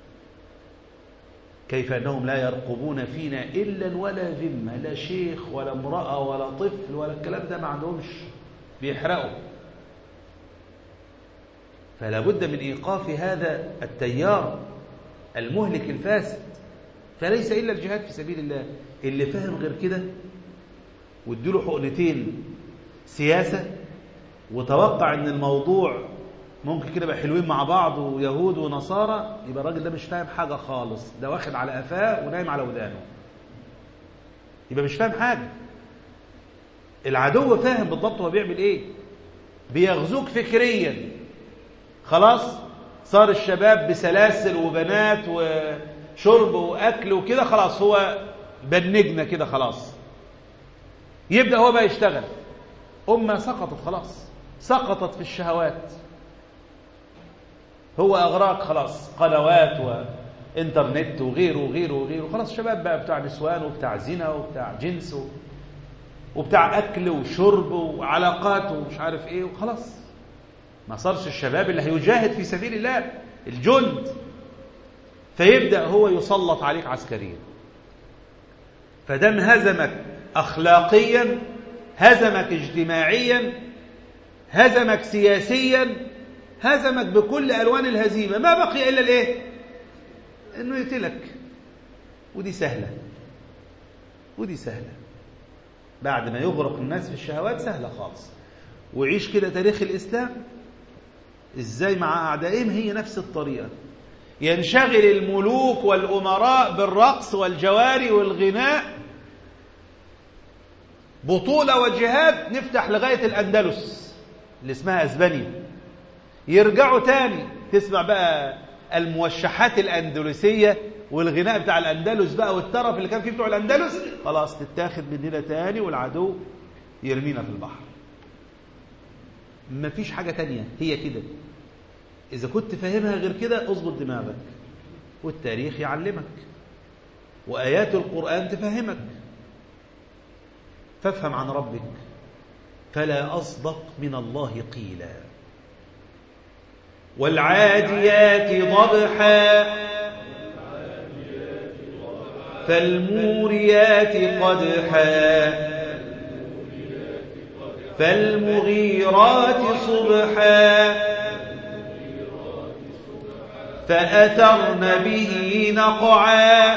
كيف أنهم لا يرقبون فينا إلا ولا ذمة لا شيخ ولا امرأة ولا طفل ولا الكلام ده ما عندهمش بيحرقوا فلا بد من إيقاف هذا التيار المهلك الفاسد فليس إلا الجهاد في سبيل الله اللي فهم غير كده واديله حقنتين سياسة وتوقع ان الموضوع ممكن كده يبقى حلوين مع بعض ويهود ونصارى يبقى الراجل ده مش فاهم حاجة خالص ده واخد على قفاه ونايم على ودانه يبقى مش فاهم حاجة العدو فاهم بالضبط هو بيعمل ايه بيغزوك فكريا خلاص صار الشباب بسلاسل وبنات وشرب واكل وكده خلاص هو بنجنا كده خلاص يبدا هو بقى يشتغل امه سقطت خلاص سقطت في الشهوات هو اغراق خلاص قنوات وانترنت وغيره وغيره وغيره خلاص شباب بقى بتاع نسوان وبتاع زنا وبتاع جنس وبتاع اكل وشرب وعلاقات ومش عارف ايه وخلاص ما صارش الشباب اللي هيجاهد في سبيل الله الجند فيبدا هو يسلط عليك عسكريا فدم هزمك اخلاقيا هزمك اجتماعيا هزمك سياسيا هزمك بكل الوان الهزيمه ما بقي الا الايه انه يقتلك ودي سهله ودي سهله بعد ما يغرق الناس في الشهوات سهله خالص وعيش كده تاريخ الاسلام ازاي مع اعدائهم هي نفس الطريقه ينشغل الملوك والامراء بالرقص والجواري والغناء بطوله وجهاد نفتح لغايه الاندلس اللي اسمها اسبانيا يرجعوا تاني تسمع بقى الموشحات الاندلسيه والغناء بتاع الاندلس بقى والترف اللي كان فيه بتوع الاندلس خلاص تتاخد مننا تاني والعدو يرمينا في البحر مفيش حاجه تانية هي كده إذا كنت فاهمها غير كده اظبط دماغك والتاريخ يعلمك وآيات القرآن تفهمك فافهم عن ربك فلا أصدق من الله قيلا والعاديات ضبحا فالموريات قدحا فالمغيرات صبحا فأثرن به نقعا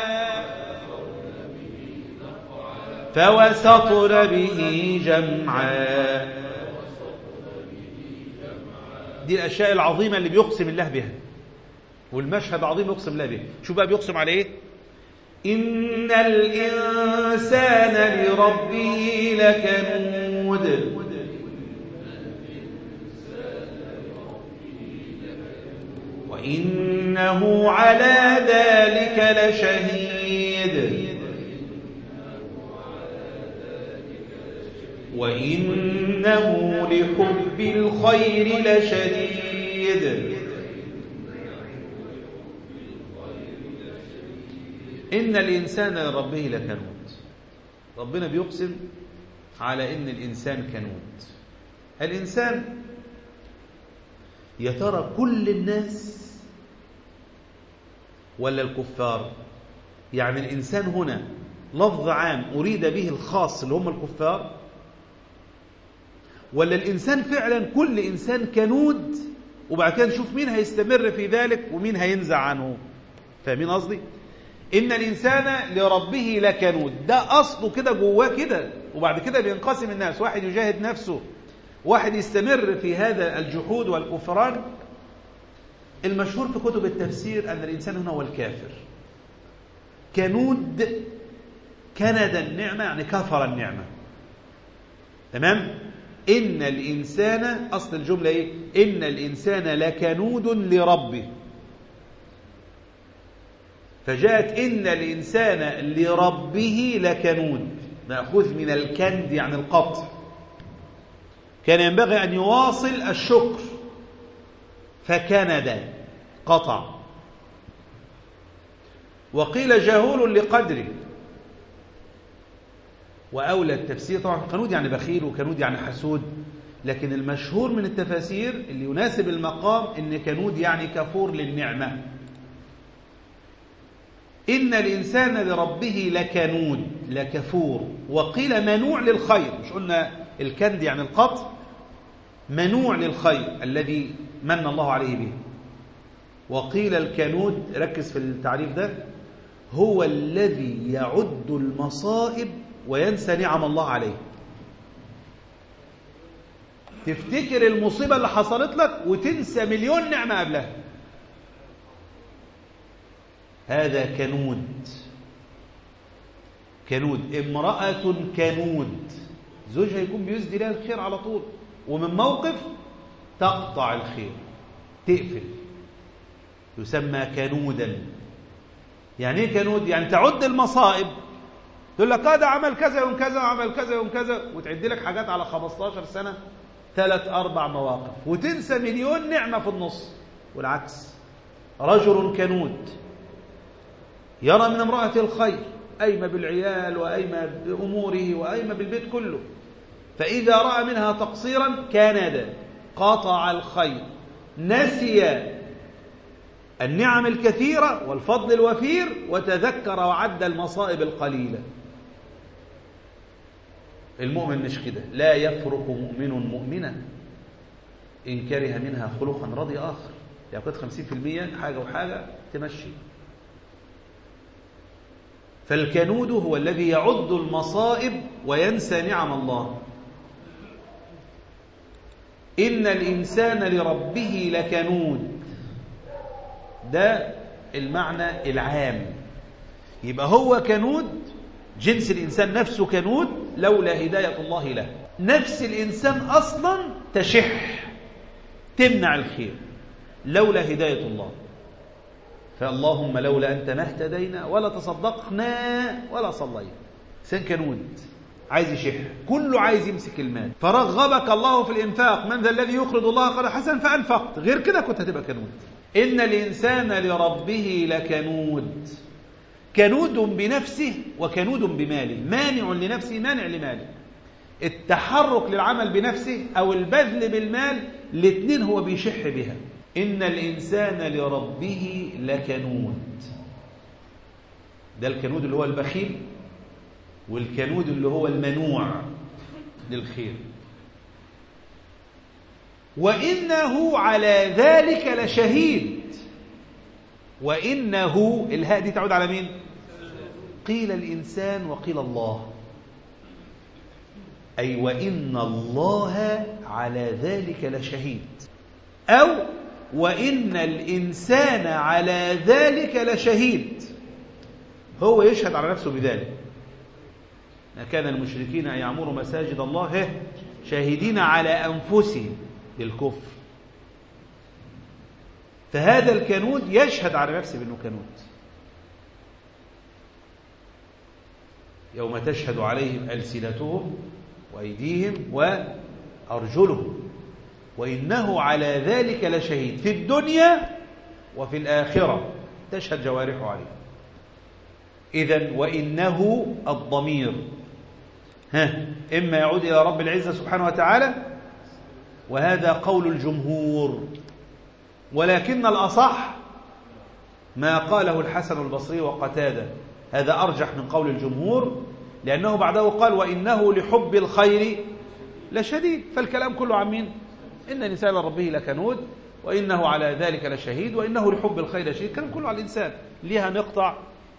فوسطن به جمعا دي الأشياء العظيمة اللي بيقسم الله بها والمشهد عظيم يقسم الله به شو بقى بيقسم على ايه إن الإنسان لربه لكنود وإنه على ذلك لشهيد وإنه لحب الخير لشديد إن الإنسان لربه لكنود ربنا بيقسم على إن الإنسان كنود الإنسان يا ترى كل الناس ولا الكفار يعني الإنسان هنا لفظ عام أريد به الخاص اللي هم الكفار ولا الإنسان فعلا كل إنسان كنود وبعد كده نشوف مين هيستمر في ذلك ومين هينزع عنه فاهمين قصدي إن الإنسان لربه لكنود ده أصله كده جواه كده وبعد كده بينقسم الناس واحد يجاهد نفسه واحد يستمر في هذا الجحود والكفران المشهور في كتب التفسير أن الإنسان هنا هو الكافر كنود كند النعمة يعني كفر النعمة تمام إن الإنسان أصل الجملة إيه إن الإنسان لكنود لربه فجاءت إن الإنسان لربه لكنود مأخوذ من الكند يعني القطع كان ينبغي أن يواصل الشكر فكند قطع وقيل جهول لقدره وأولى التفسير طبعا كنود يعني بخيل وكنود يعني حسود لكن المشهور من التفاسير اللي يناسب المقام ان كنود يعني كفور للنعمة إن الإنسان لربه لكنود لكفور وقيل منوع للخير مش قلنا الكند يعني القطع منوع للخير الذي من الله عليه به وقيل الكنود ركز في التعريف ده هو الذي يعد المصائب وينسى نعم الله عليه تفتكر المصيبة اللي حصلت لك وتنسى مليون نعمة قبلها هذا كنود كنود امرأة كنود زوجها يكون بيسدي لها الخير على طول ومن موقف تقطع الخير تقفل يسمى كنودا يعني ايه كنود يعني تعد المصائب تقول لك هذا عمل كذا يوم كذا وعمل كذا يوم كذا وتعد لك حاجات على 15 سنة ثلاث أربع مواقف وتنسى مليون نعمة في النص والعكس رجل كنود يرى من امرأة الخير أيم بالعيال وأيم بأموره وأيم بالبيت كله فإذا رأى منها تقصيرا كند قطع الخير نسي النعم الكثيرة والفضل الوفير وتذكر وعد المصائب القليلة المؤمن مش كده لا يفرق مؤمن مؤمنا إن كره منها خلقا رضي آخر يأخذ خمسين في المية حاجة وحاجة تمشي فالكنود هو الذي يعد المصائب وينسى نعم الله إن الإنسان لربه لكنود ده المعنى العام يبقى هو كنود جنس الإنسان نفسه كنود لولا هداية الله له نفس الإنسان أصلا تشح تمنع الخير لولا هداية الله فاللهم لولا أنت ما اهتدينا ولا تصدقنا ولا صلينا إنسان كنود عايز يشح كله عايز يمسك المال فرغبك الله في الإنفاق من ذا الذي يقرض الله قرضا حسنا فأنفقت غير كده كنت هتبقى كنود إن الإنسان لربه لكنود كنود بنفسه وكنود بماله مانع لنفسه مانع لماله التحرك للعمل بنفسه أو البذل بالمال الاثنين هو بيشح بها إن الإنسان لربه لكنود ده الكنود اللي هو البخيل والكنود اللي هو المنوع للخير وإنه على ذلك لشهيد وإنه الهاء دي تعود على مين قيل الإنسان وقيل الله أي وإن الله على ذلك لشهيد أو وإن الإنسان على ذلك لشهيد هو يشهد على نفسه بذلك ما كان المشركين أن يعمروا مساجد الله شاهدين على أنفسهم بالكفر فهذا الكنود يشهد على نفسه بأنه كنود يوم تشهد عليهم ألسنتهم وأيديهم وأرجلهم وإنه على ذلك لشهيد في الدنيا وفي الآخرة تشهد جوارحه عليه إذا وإنه الضمير ها إما يعود إلى رب العزة سبحانه وتعالى وهذا قول الجمهور ولكن الأصح ما قاله الحسن البصري وقتادة هذا أرجح من قول الجمهور لأنه بعده قال وإنه لحب الخير لشديد فالكلام كله عن مين إن الإنسان لربه لكنود وإنه على ذلك لشهيد وإنه لحب الخير شديد الكلام كله على الإنسان ليها نقطع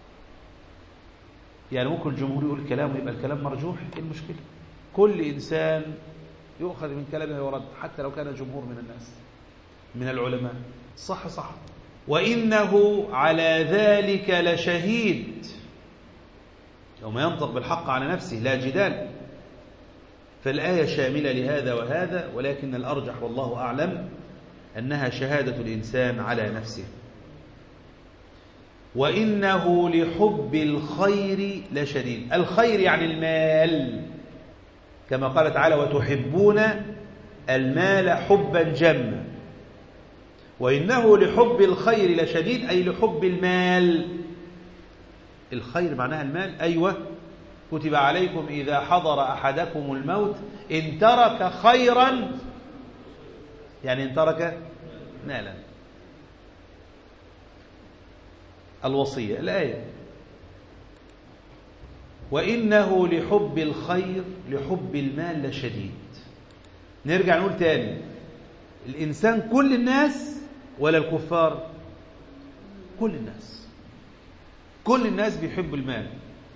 يعني ممكن الجمهور يقول كلام يبقى الكلام مرجوح ايه المشكلة كل إنسان يؤخذ من كلامه ورد حتى لو كان جمهور من الناس من العلماء صح صح وإنه على ذلك لشهيد يوم ينطق بالحق على نفسه لا جدال فالآية شاملة لهذا وهذا ولكن الأرجح والله أعلم أنها شهادة الإنسان على نفسه وإنه لحب الخير لشديد الخير يعني المال كما قال تعالى وتحبون المال حبا جما وإنه لحب الخير لشديد أي لحب المال الخير معناها المال أيوة كتب عليكم إذا حضر أحدكم الموت إن ترك خيرا يعني إن ترك مالا الوصية الآية وإنه لحب الخير لحب المال لشديد نرجع نقول تاني الإنسان كل الناس ولا الكفار كل الناس كل الناس بيحبوا المال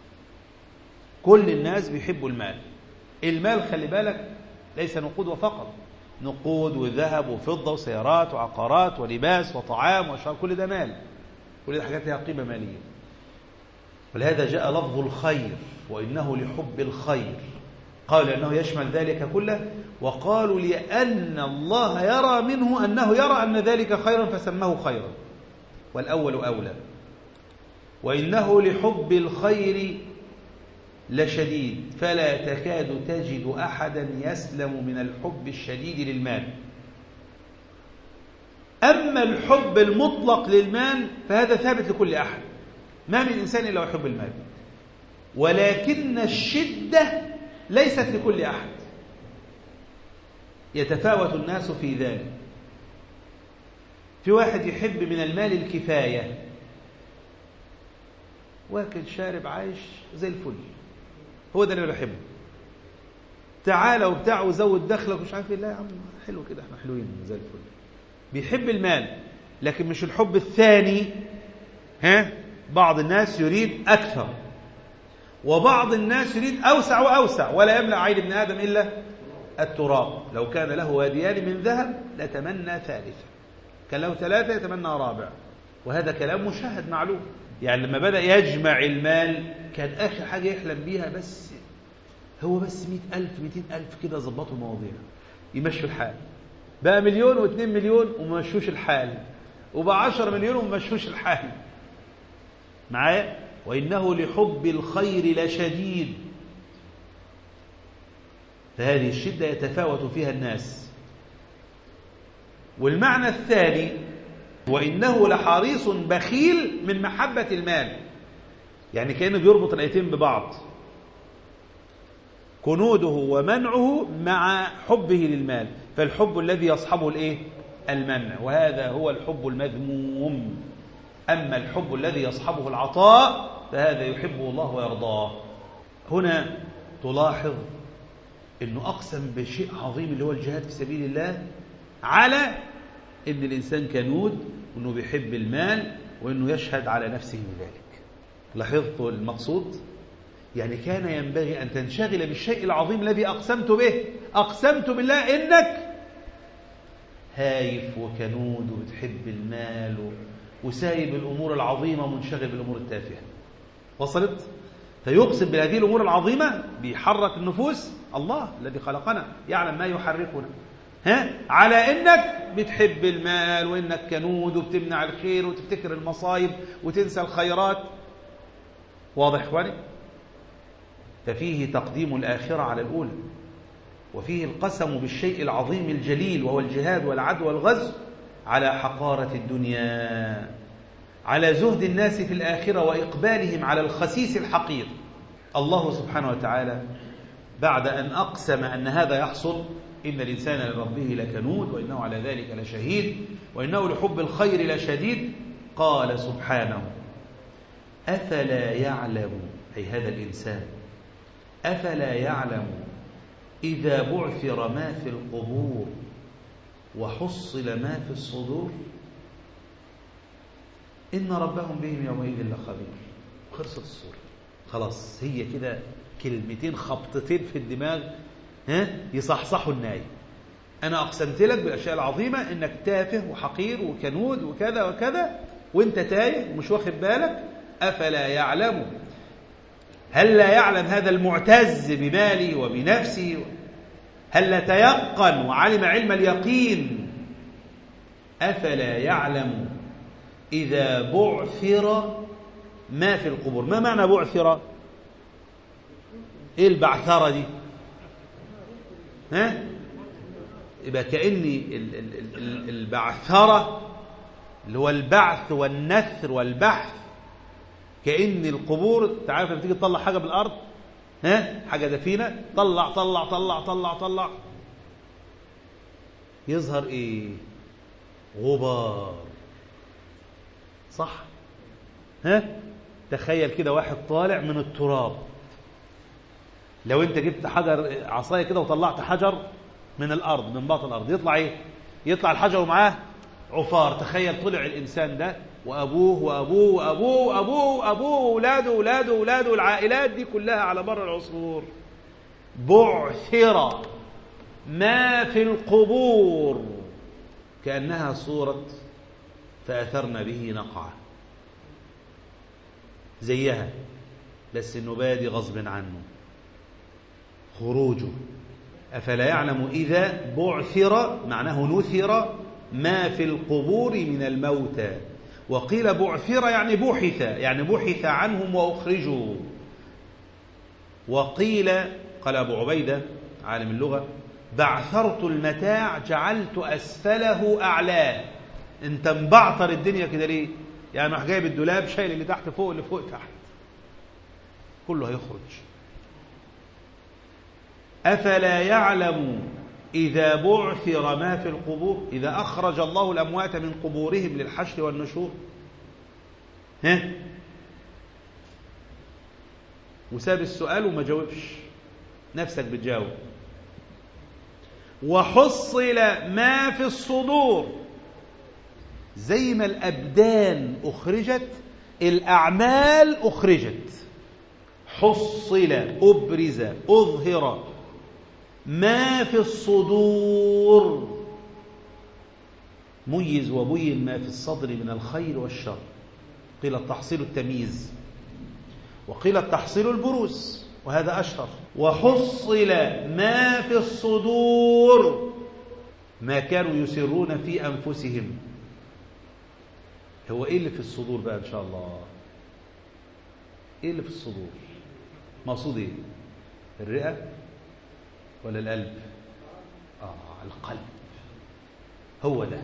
كل الناس بيحبوا المال المال خلي بالك ليس نقود وفقط نقود وذهب وفضة وسيارات وعقارات ولباس وطعام وشراب كل ده مال كل ده حاجات لها قيمة مالية ولهذا جاء لفظ الخير وإنه لحب الخير قالوا لأنه يشمل ذلك كله وقالوا لأن الله يرى منه أنه يرى أن ذلك خيرا فسماه خيرا والأول أولى وإنه لحب الخير لشديد فلا تكاد تجد أحدا يسلم من الحب الشديد للمال أما الحب المطلق للمال فهذا ثابت لكل أحد ما من إنسان إلا ويحب المال ولكن الشدة ليست لكل أحد يتفاوت الناس في ذلك في واحد يحب من المال الكفاية واكل شارب عايش زي الفل هو ده اللي انا بحبه تعالى وبتاع وزود دخلك ومش عارف ايه لا يا عم حلو كده احنا حلوين زي الفل بيحب المال لكن مش الحب الثاني ها بعض الناس يريد اكثر وبعض الناس يريد اوسع واوسع ولا يملا عين ابن ادم الا التراب لو كان له واديان من ذهب لتمنى ثالثا كان له ثلاثه يتمنى رابع وهذا كلام مشاهد معلوم يعني لما بدأ يجمع المال كان آخر حاجة يحلم بيها بس هو بس مئة ألف مئتين ألف كده ظبطوا المواضيع يمشوا الحال بقى مليون واثنين مليون وما مشوش الحال وبقى عشر مليون وما مشوش الحال معايا وإنه لحب الخير لشديد فهذه الشدة يتفاوت فيها الناس والمعنى الثاني وإنه لحريص بخيل من محبة المال يعني كأنه بيربط الآيتين ببعض كنوده ومنعه مع حبه للمال فالحب الذي يصحبه الايه المنع وهذا هو الحب المذموم أما الحب الذي يصحبه العطاء فهذا يحبه الله ويرضاه هنا تلاحظ أنه أقسم بشيء عظيم اللي هو الجهاد في سبيل الله على أن الإنسان كنود وأنه بيحب المال وأنه يشهد على نفسه بذلك لاحظت المقصود يعني كان ينبغي أن تنشغل بالشيء العظيم الذي أقسمت به أقسمت بالله إنك هايف وكنود وبتحب المال وسايب الأمور العظيمة ومنشغل بالأمور التافهة وصلت؟ فيقسم بهذه الأمور العظيمة بيحرك النفوس الله الذي خلقنا يعلم ما يحركنا ها على انك بتحب المال وانك كنود وبتمنع الخير وتفتكر المصايب وتنسى الخيرات واضح اخواني ففيه تقديم الاخره على الاولى وفيه القسم بالشيء العظيم الجليل وهو الجهاد والعدو والغزو على حقاره الدنيا على زهد الناس في الاخره واقبالهم على الخسيس الحقير الله سبحانه وتعالى بعد ان اقسم ان هذا يحصل إن الإنسان لربه لكنود وإنه على ذلك لشهيد وإنه لحب الخير لشديد قال سبحانه أفلا يعلم أي هذا الإنسان أفلا يعلم إذا بعثر ما في القبور وحصل ما في الصدور إن ربهم بهم يومئذ لخبير خلصت الصورة خلاص هي كده كلمتين خبطتين في الدماغ ها يصحصحوا الناي أنا أقسمت لك بالأشياء العظيمة إنك تافه وحقير وكنود وكذا وكذا وانت تايه ومش واخد بالك أفلا يعلم هل لا يعلم هذا المعتز بماله وبنفسه هل لا تيقن وعلم علم اليقين أفلا يعلم إذا بعثر ما في القبور ما معنى بعثر ايه البعثرة دي ها يبقى كأني البعثرة اللي هو البعث والنثر والبحث كأن القبور تعرف لما تيجي تطلع حاجة بالأرض ها حاجة دفينة طلع طلع طلع طلع طلع يظهر ايه غبار صح ها تخيل كده واحد طالع من التراب لو انت جبت حجر عصايه كده وطلعت حجر من الارض من باطن الارض يطلع ايه يطلع الحجر ومعاه عفار تخيل طلع الانسان ده وابوه وابوه وابوه وابوه وابوه واولاده واولاده واولاده العائلات دي كلها على مر العصور بعثر ما في القبور كانها صوره فاثرنا به نقعه زيها بس النباة دي غصب عنه خروجه أفلا يعلم إذا بعثر معناه نثر ما في القبور من الموتى وقيل بعثر يعني بحث يعني بحث عنهم وأخرجوا وقيل قال أبو عبيدة عالم اللغة بعثرت المتاع جعلت أسفله أعلاه انت مبعثر الدنيا كده ليه يعني راح جايب الدولاب شايل اللي تحت فوق اللي فوق تحت كله هيخرج أفلا يعلم إذا بعثر ما في القبور إذا أخرج الله الأموات من قبورهم للحشر والنشور ها وساب السؤال وما جاوبش نفسك بتجاوب وحصل ما في الصدور زي ما الأبدان أخرجت الأعمال أخرجت حصل أبرز أظهر ما في الصدور ميز وبين ما في الصدر من الخير والشر قيل التحصيل التمييز وقيل التحصيل البروز وهذا أشهر وحصل ما في الصدور ما كانوا يسرون في أنفسهم هو إيه اللي في الصدور بقى إن شاء الله إيه اللي في الصدور مقصود إيه الرئة ولا القلب آه القلب هو ده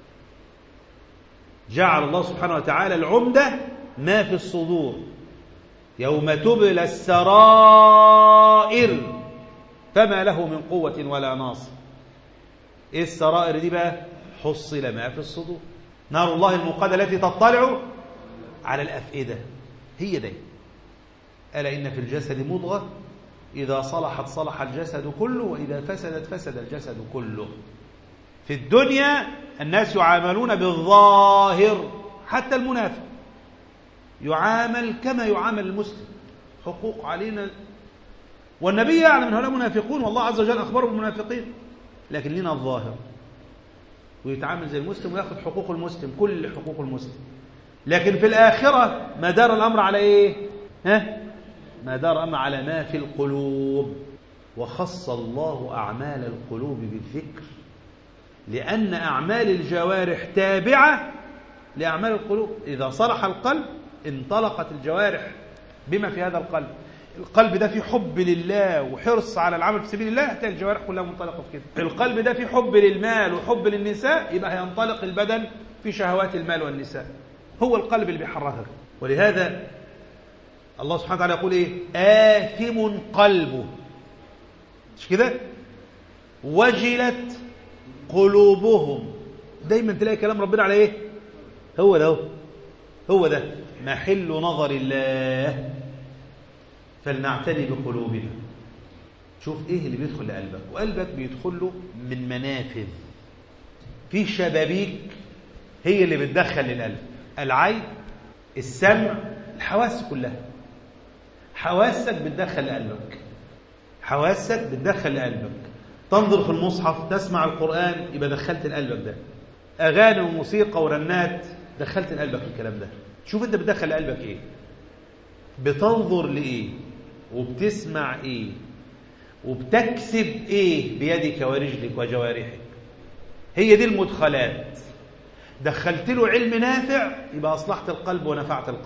جعل الله سبحانه وتعالى العمدة ما في الصدور يوم تبلى السرائر فما له من قوة ولا ناصر ايه السرائر دي بقى حصل ما في الصدور نار الله المقادة التي تطلع على الأفئدة هي دي ألا إن في الجسد مضغة إذا صلحت صلح الجسد كله وإذا فسدت فسد الجسد كله في الدنيا الناس يعاملون بالظاهر حتى المنافق يعامل كما يعامل المسلم حقوق علينا والنبي يعلم ان هؤلاء منافقون والله عز وجل اخبره بالمنافقين لكن لنا الظاهر ويتعامل زي المسلم وياخذ حقوق المسلم كل حقوق المسلم لكن في الآخرة ما دار الأمر على إيه ها؟ ما دار الأمر على ما في القلوب وخص الله أعمال القلوب بالذكر لأن أعمال الجوارح تابعة لأعمال القلوب إذا صلح القلب انطلقت الجوارح بما في هذا القلب القلب ده فيه حب لله وحرص على العمل في سبيل الله هتلاقي الجوارح كلها منطلقه في كده القلب ده فيه حب للمال وحب للنساء يبقى هينطلق البدن في شهوات المال والنساء هو القلب اللي بيحركك ولهذا الله سبحانه وتعالى يقول ايه آثم قلبه مش كده وجلت قلوبهم دايما تلاقي كلام ربنا على ايه هو ده هو ده محل نظر الله فلنعتني بقلوبنا شوف ايه اللي بيدخل لقلبك وقلبك بيدخل له من منافذ في شبابيك هي اللي بتدخل للقلب العين السمع الحواس كلها حواسك بتدخل لقلبك حواسك بتدخل لقلبك تنظر في المصحف تسمع القرآن يبقى دخلت لقلبك ده أغاني وموسيقى ورنات دخلت لقلبك الكلام ده شوف انت بتدخل لقلبك ايه بتنظر لايه وبتسمع ايه وبتكسب ايه بيدك ورجلك وجوارحك هي دي المدخلات دخلت له علم نافع يبقى اصلحت القلب ونفعت القلب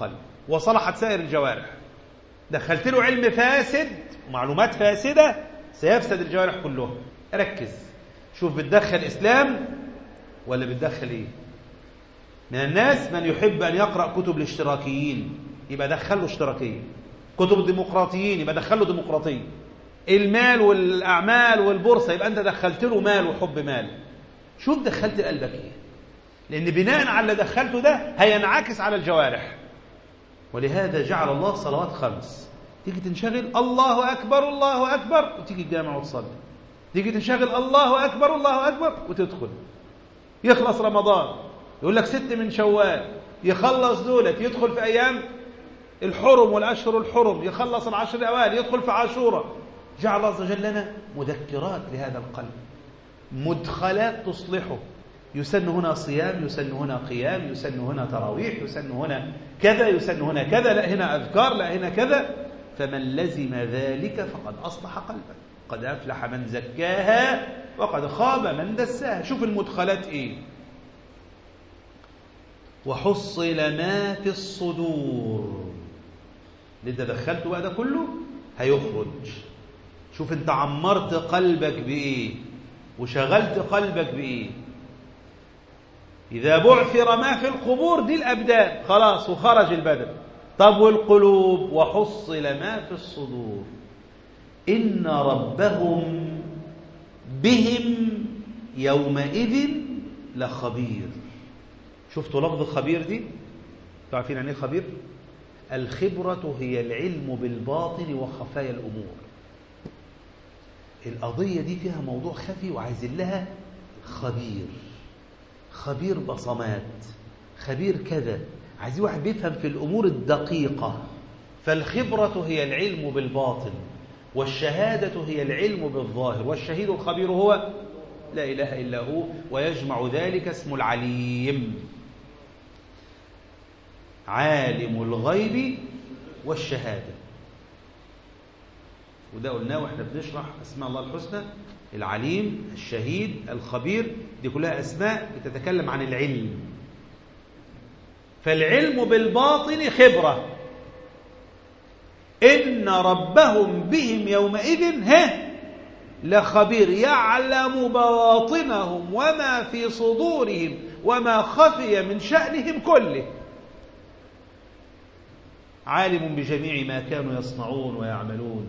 وصلحت سائر الجوارح دخلت له علم فاسد ومعلومات فاسدة سيفسد الجوارح كلها ركز شوف بتدخل إسلام ولا بتدخل إيه من الناس من يحب أن يقرأ كتب الاشتراكيين يبقى دخله اشتراكية كتب الديمقراطيين يبقى دخله ديمقراطية المال والأعمال والبورصة يبقى أنت دخلت له مال وحب مال شوف دخلت قلبك إيه لأن بناء على اللي دخلته ده هينعكس على الجوارح ولهذا جعل الله صلوات خمس تيجي تنشغل الله أكبر الله أكبر وتيجي الجامع وتصلي تيجي تنشغل الله أكبر الله أكبر وتدخل يخلص رمضان يقول لك ست من شوال يخلص دولت يدخل في أيام الحرم والأشهر الحرم يخلص العشر الأوائل يدخل في عاشوراء جعل الله عز وجل لنا مذكرات لهذا القلب مدخلات تصلحه يسن هنا صيام يسن هنا قيام يسن هنا تراويح يسن هنا كذا يسن هنا كذا لا هنا أذكار لا هنا كذا فمن لزم ذلك فقد أصلح قلبه قد أفلح من زكاها وقد خاب من دساها شوف المدخلات إيه وحصل ما في الصدور اللي انت دخلته بقى ده كله هيخرج شوف انت عمرت قلبك بإيه وشغلت قلبك بإيه إذا بعثر ما في القبور دي الأبدان خلاص وخرج البدن طب والقلوب وحصل ما في الصدور إن ربهم بهم يومئذ لخبير شفتوا لفظ خبير دي تعرفين يعني ايه خبير الخبرة هي العلم بالباطن وخفايا الأمور القضية دي فيها موضوع خفي وعايزين لها خبير خبير بصمات خبير كذا عايزين واحد بيفهم في الأمور الدقيقة فالخبرة هي العلم بالباطن والشهادة هي العلم بالظاهر والشهيد الخبير هو لا إله إلا هو ويجمع ذلك اسم العليم عالم الغيب والشهادة وده قلناه واحنا بنشرح اسماء الله الحسنى العليم الشهيد الخبير دي كلها اسماء بتتكلم عن العلم فالعلم بالباطن خبرة إن ربهم بهم يومئذ ها لخبير يعلم بواطنهم وما في صدورهم وما خفي من شأنهم كله عالم بجميع ما كانوا يصنعون ويعملون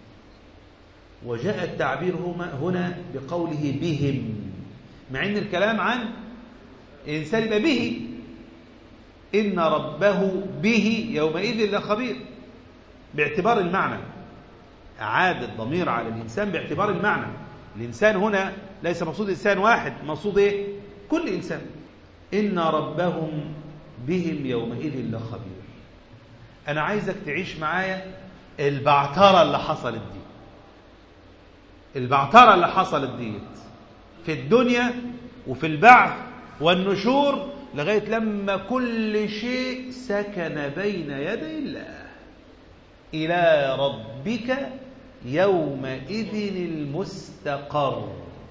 وجاء التعبير هنا بقوله بهم مع ان الكلام عن الانسان يبقى به ان ربه به يومئذ لخبير باعتبار المعنى اعاد الضمير على الانسان باعتبار المعنى الانسان هنا ليس مقصود انسان واحد مقصود ايه كل انسان ان ربهم بهم يومئذ لخبير انا عايزك تعيش معايا البعتره اللي حصلت دي البعترة اللي حصلت ديت في الدنيا وفي البعث والنشور لغاية لما كل شيء سكن بين يدي الله إلى ربك يومئذ المستقر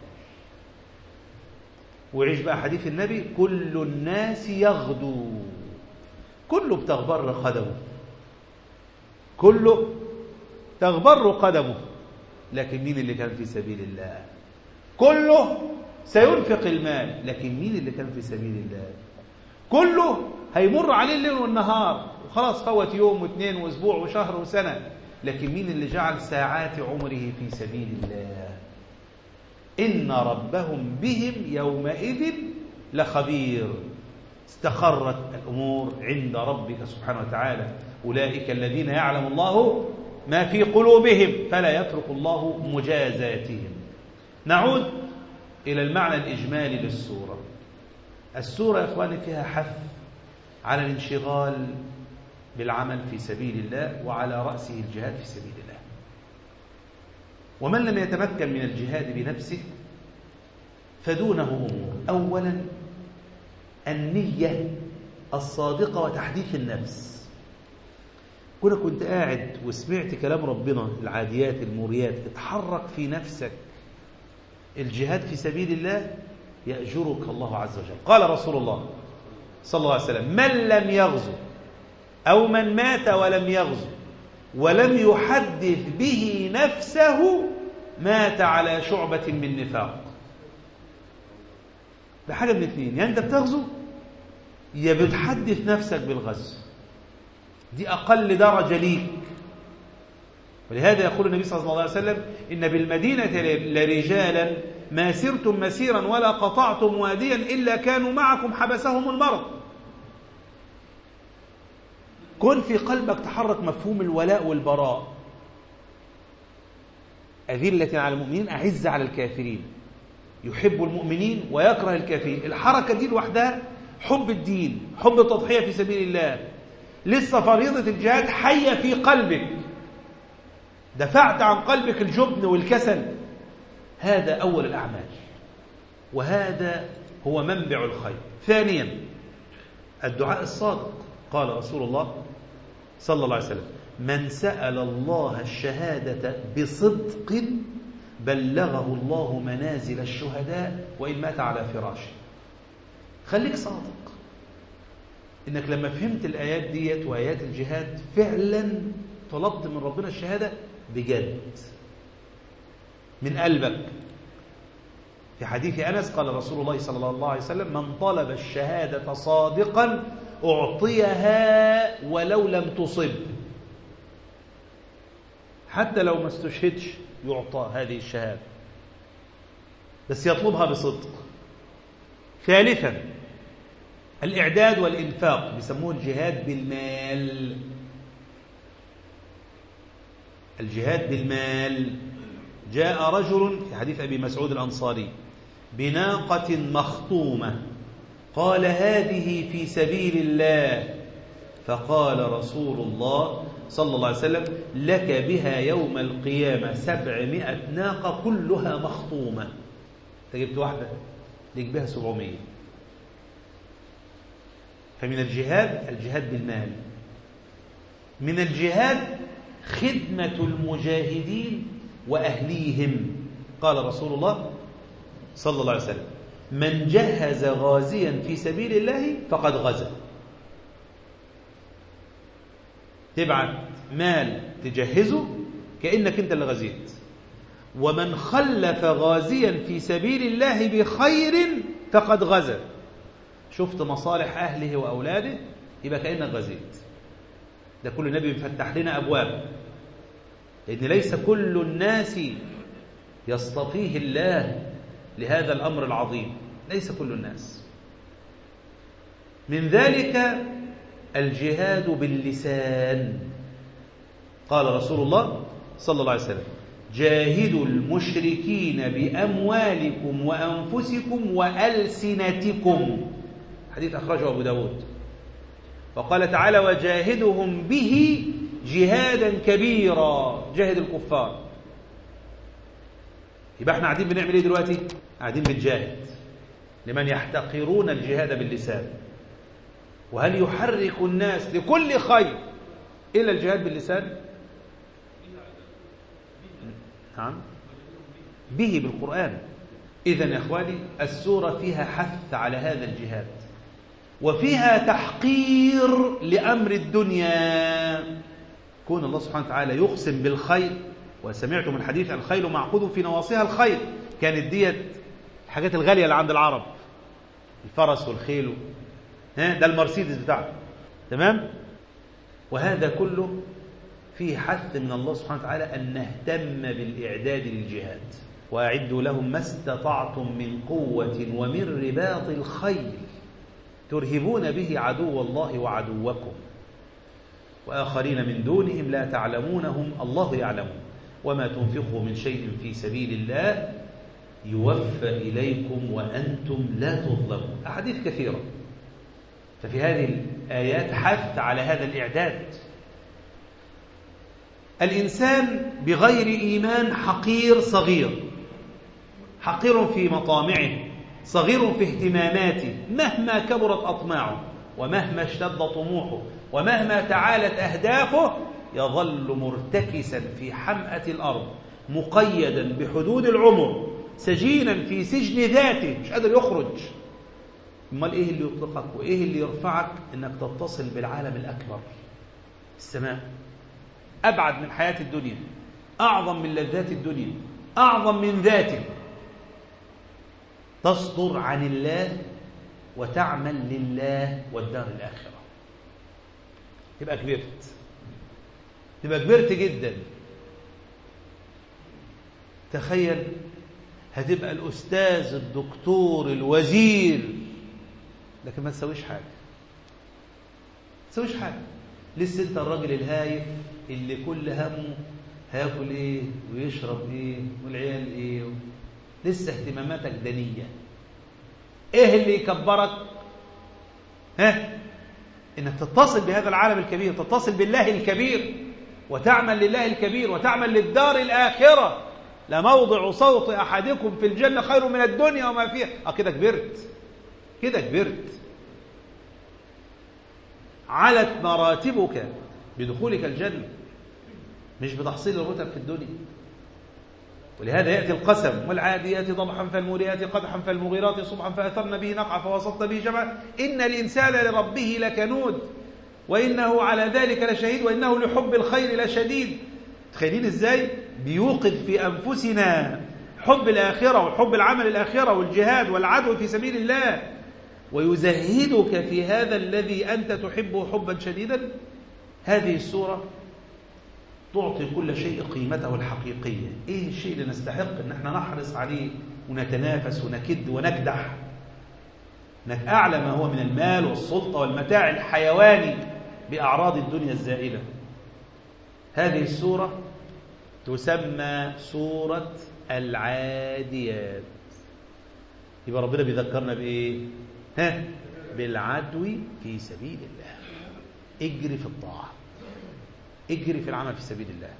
وعيش بقى حديث النبي كل الناس يغدو كله بتغبر قدمه كله تغبر قدمه لكن مين اللي كان في سبيل الله كله سينفق المال لكن مين اللي كان في سبيل الله كله هيمر عليه الليل والنهار وخلاص فوت يوم واثنين واسبوع وشهر وسنة لكن مين اللي جعل ساعات عمره في سبيل الله إن ربهم بهم يومئذ لخبير استخرت الأمور عند ربك سبحانه وتعالى أولئك الذين يعلم الله ما في قلوبهم فلا يترك الله مجازاتهم نعود إلى المعنى الإجمالي للسورة السورة يا إخواني فيها حث على الانشغال بالعمل في سبيل الله وعلى رأسه الجهاد في سبيل الله ومن لم يتمكن من الجهاد بنفسه فدونه أمور أولا النية الصادقة وتحديث النفس كنا كنت قاعد وسمعت كلام ربنا العاديات الموريات اتحرك في نفسك الجهاد في سبيل الله يأجرك الله عز وجل قال رسول الله صلى الله عليه وسلم من لم يغزو أو من مات ولم يغزو ولم يحدث به نفسه مات على شعبة من نفاق ده حاجة من اثنين يعني أنت بتغزو يا بتحدث نفسك بالغزو دي أقل درجة ليك ولهذا يقول النبي صلى الله عليه وسلم إن بالمدينة لرجالا ما سرتم مسيرا ولا قطعتم واديا إلا كانوا معكم حبسهم المرض كن في قلبك تحرك مفهوم الولاء والبراء أذلة على المؤمنين أعز على الكافرين يحب المؤمنين ويكره الكافرين الحركة دي لوحدها حب الدين حب التضحية في سبيل الله لسه فريضة الجهاد حية في قلبك دفعت عن قلبك الجبن والكسل هذا أول الأعمال وهذا هو منبع الخير ثانيا الدعاء الصادق قال رسول الله صلى الله عليه وسلم من سأل الله الشهادة بصدق بلغه الله منازل الشهداء وإن مات على فراشه خليك صادق إنك لما فهمت الآيات ديت وآيات الجهاد فعلا طلبت من ربنا الشهادة بجد من قلبك في حديث أنس قال رسول الله صلى الله عليه وسلم من طلب الشهادة صادقا أعطيها ولو لم تصب حتى لو ما استشهدش يعطى هذه الشهادة بس يطلبها بصدق ثالثا الإعداد والإنفاق بيسموه الجهاد بالمال الجهاد بالمال جاء رجل في حديث أبي مسعود الأنصاري بناقة مخطومة قال هذه في سبيل الله فقال رسول الله صلى الله عليه وسلم لك بها يوم القيامة سبعمائة ناقة كلها مخطومة انت جبت واحدة لك بها سبعمية فمن الجهاد الجهاد بالمال من الجهاد خدمة المجاهدين وأهليهم قال رسول الله صلى الله عليه وسلم من جهز غازيا في سبيل الله فقد غزا تبعت مال تجهزه كأنك أنت اللي غزيت ومن خلف غازيا في سبيل الله بخير فقد غزا شفت مصالح أهله وأولاده يبقى كأنك غزيت ده كل نبي بيفتح لنا أبواب لأن ليس كل الناس يصطفيه الله لهذا الأمر العظيم ليس كل الناس من ذلك الجهاد باللسان قال رسول الله صلى الله عليه وسلم جاهدوا المشركين بأموالكم وأنفسكم وألسنتكم حديث أخرجه أبو داود وقال تعالى وجاهدهم به جهادا كبيرا جاهد الكفار يبقى احنا قاعدين بنعمل ايه دلوقتي قاعدين بنجاهد لمن يحتقرون الجهاد باللسان وهل يحرك الناس لكل خير إلا الجهاد باللسان نعم به بالقرآن إذا يا إخواني السورة فيها حث على هذا الجهاد وفيها تحقير لأمر الدنيا كون الله سبحانه وتعالى يقسم بالخير وسمعتم الحديث الخيل معقود في نواصيها الخير كانت ديت الحاجات الغالية اللي عند العرب الفرس والخيل ها ده المرسيدس بتاعه تمام وهذا كله فيه حث من الله سبحانه وتعالى أن نهتم بالإعداد للجهاد وأعدوا لهم ما استطعتم من قوة ومن رباط الخيل ترهبون به عدو الله وعدوكم وآخرين من دونهم لا تعلمونهم الله يعلمون وما تنفقوا من شيء في سبيل الله يوفى إليكم وأنتم لا تظلمون أحاديث كثيرة ففي هذه الآيات حث على هذا الإعداد الإنسان بغير إيمان حقير صغير حقير في مطامعه صغير في اهتماماته مهما كبرت أطماعه ومهما اشتد طموحه ومهما تعالت أهدافه يظل مرتكسا في حمأة الأرض مقيدا بحدود العمر سجينا في سجن ذاته مش قادر يخرج امال ايه اللي يطلقك وايه اللي يرفعك انك تتصل بالعالم الاكبر السماء أبعد من حياة الدنيا أعظم من لذات الدنيا أعظم من ذاته تصدر عن الله وتعمل لله والدار الآخرة تبقى كبرت تبقى كبرت جدا تخيل هتبقى الأستاذ الدكتور الوزير لكن ما تسويش حاجة ما تسويش حاجة لسه انت الراجل الهايف اللي كل همه هياكل ايه ويشرب ايه والعيال ايه لسه اهتماماتك دنية ايه اللي يكبرك ها انك تتصل بهذا العالم الكبير تتصل بالله الكبير وتعمل لله الكبير وتعمل للدار الآخرة لموضع صوت أحدكم في الجنة خير من الدنيا وما فيها اه كده كبرت كده كبرت علت مراتبك بدخولك الجنة مش بتحصيل الرتب في الدنيا ولهذا يأتي القسم والعاديات ضبحا فالموريات قدحا فالمغيرات صبحا فأثرن به نقعا فوسطن به جمعا إن الإنسان لربه لكنود وإنه على ذلك لشهيد وإنه لحب الخير لشديد تخيلين إزاي بيوقظ في أنفسنا حب الآخرة وحب العمل الآخرة والجهاد والعدو في سبيل الله ويزهدك في هذا الذي أنت تحبه حبا شديدا هذه السورة تعطي كل شيء قيمته الحقيقية إيه الشيء اللي نستحق أن احنا نحرص عليه ونتنافس ونكد ونكدح انك أعلى ما هو من المال والسلطة والمتاع الحيواني بأعراض الدنيا الزائلة هذه السورة تسمى سورة العاديات يبقى ربنا بيذكرنا بإيه ها بالعدو في سبيل الله اجري في الطاعة اجري في العمل في سبيل الله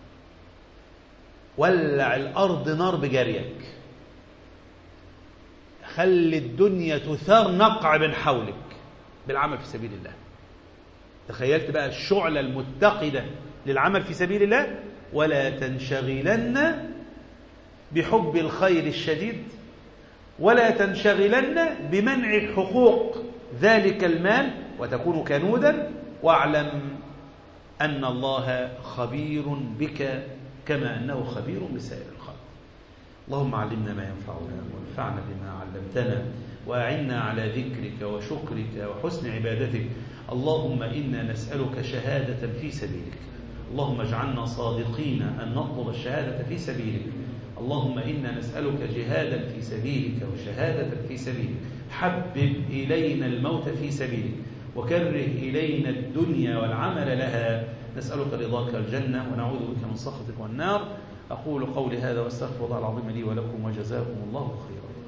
ولع الأرض نار بجريك خلي الدنيا تثار نقع من حولك بالعمل في سبيل الله تخيلت بقى الشعلة المتقدة للعمل في سبيل الله ولا تنشغلن بحب الخير الشديد ولا تنشغلن بمنع حقوق ذلك المال وتكون كنودا واعلم أن الله خبير بك كما أنه خبير بسائر الخلق اللهم علمنا ما ينفعنا وانفعنا بما علمتنا وأعنا على ذكرك وشكرك وحسن عبادتك اللهم إنا نسألك شهادة في سبيلك اللهم اجعلنا صادقين أن نطلب الشهادة في سبيلك اللهم إنا نسألك جهادا في سبيلك وشهادة في سبيلك حبب إلينا الموت في سبيلك وكره إلينا الدنيا والعمل لها نسألك رضاك الجنة ونعوذ بك من سخطك والنار أقول قولي هذا واستغفر الله العظيم لي ولكم وجزاكم الله خيرا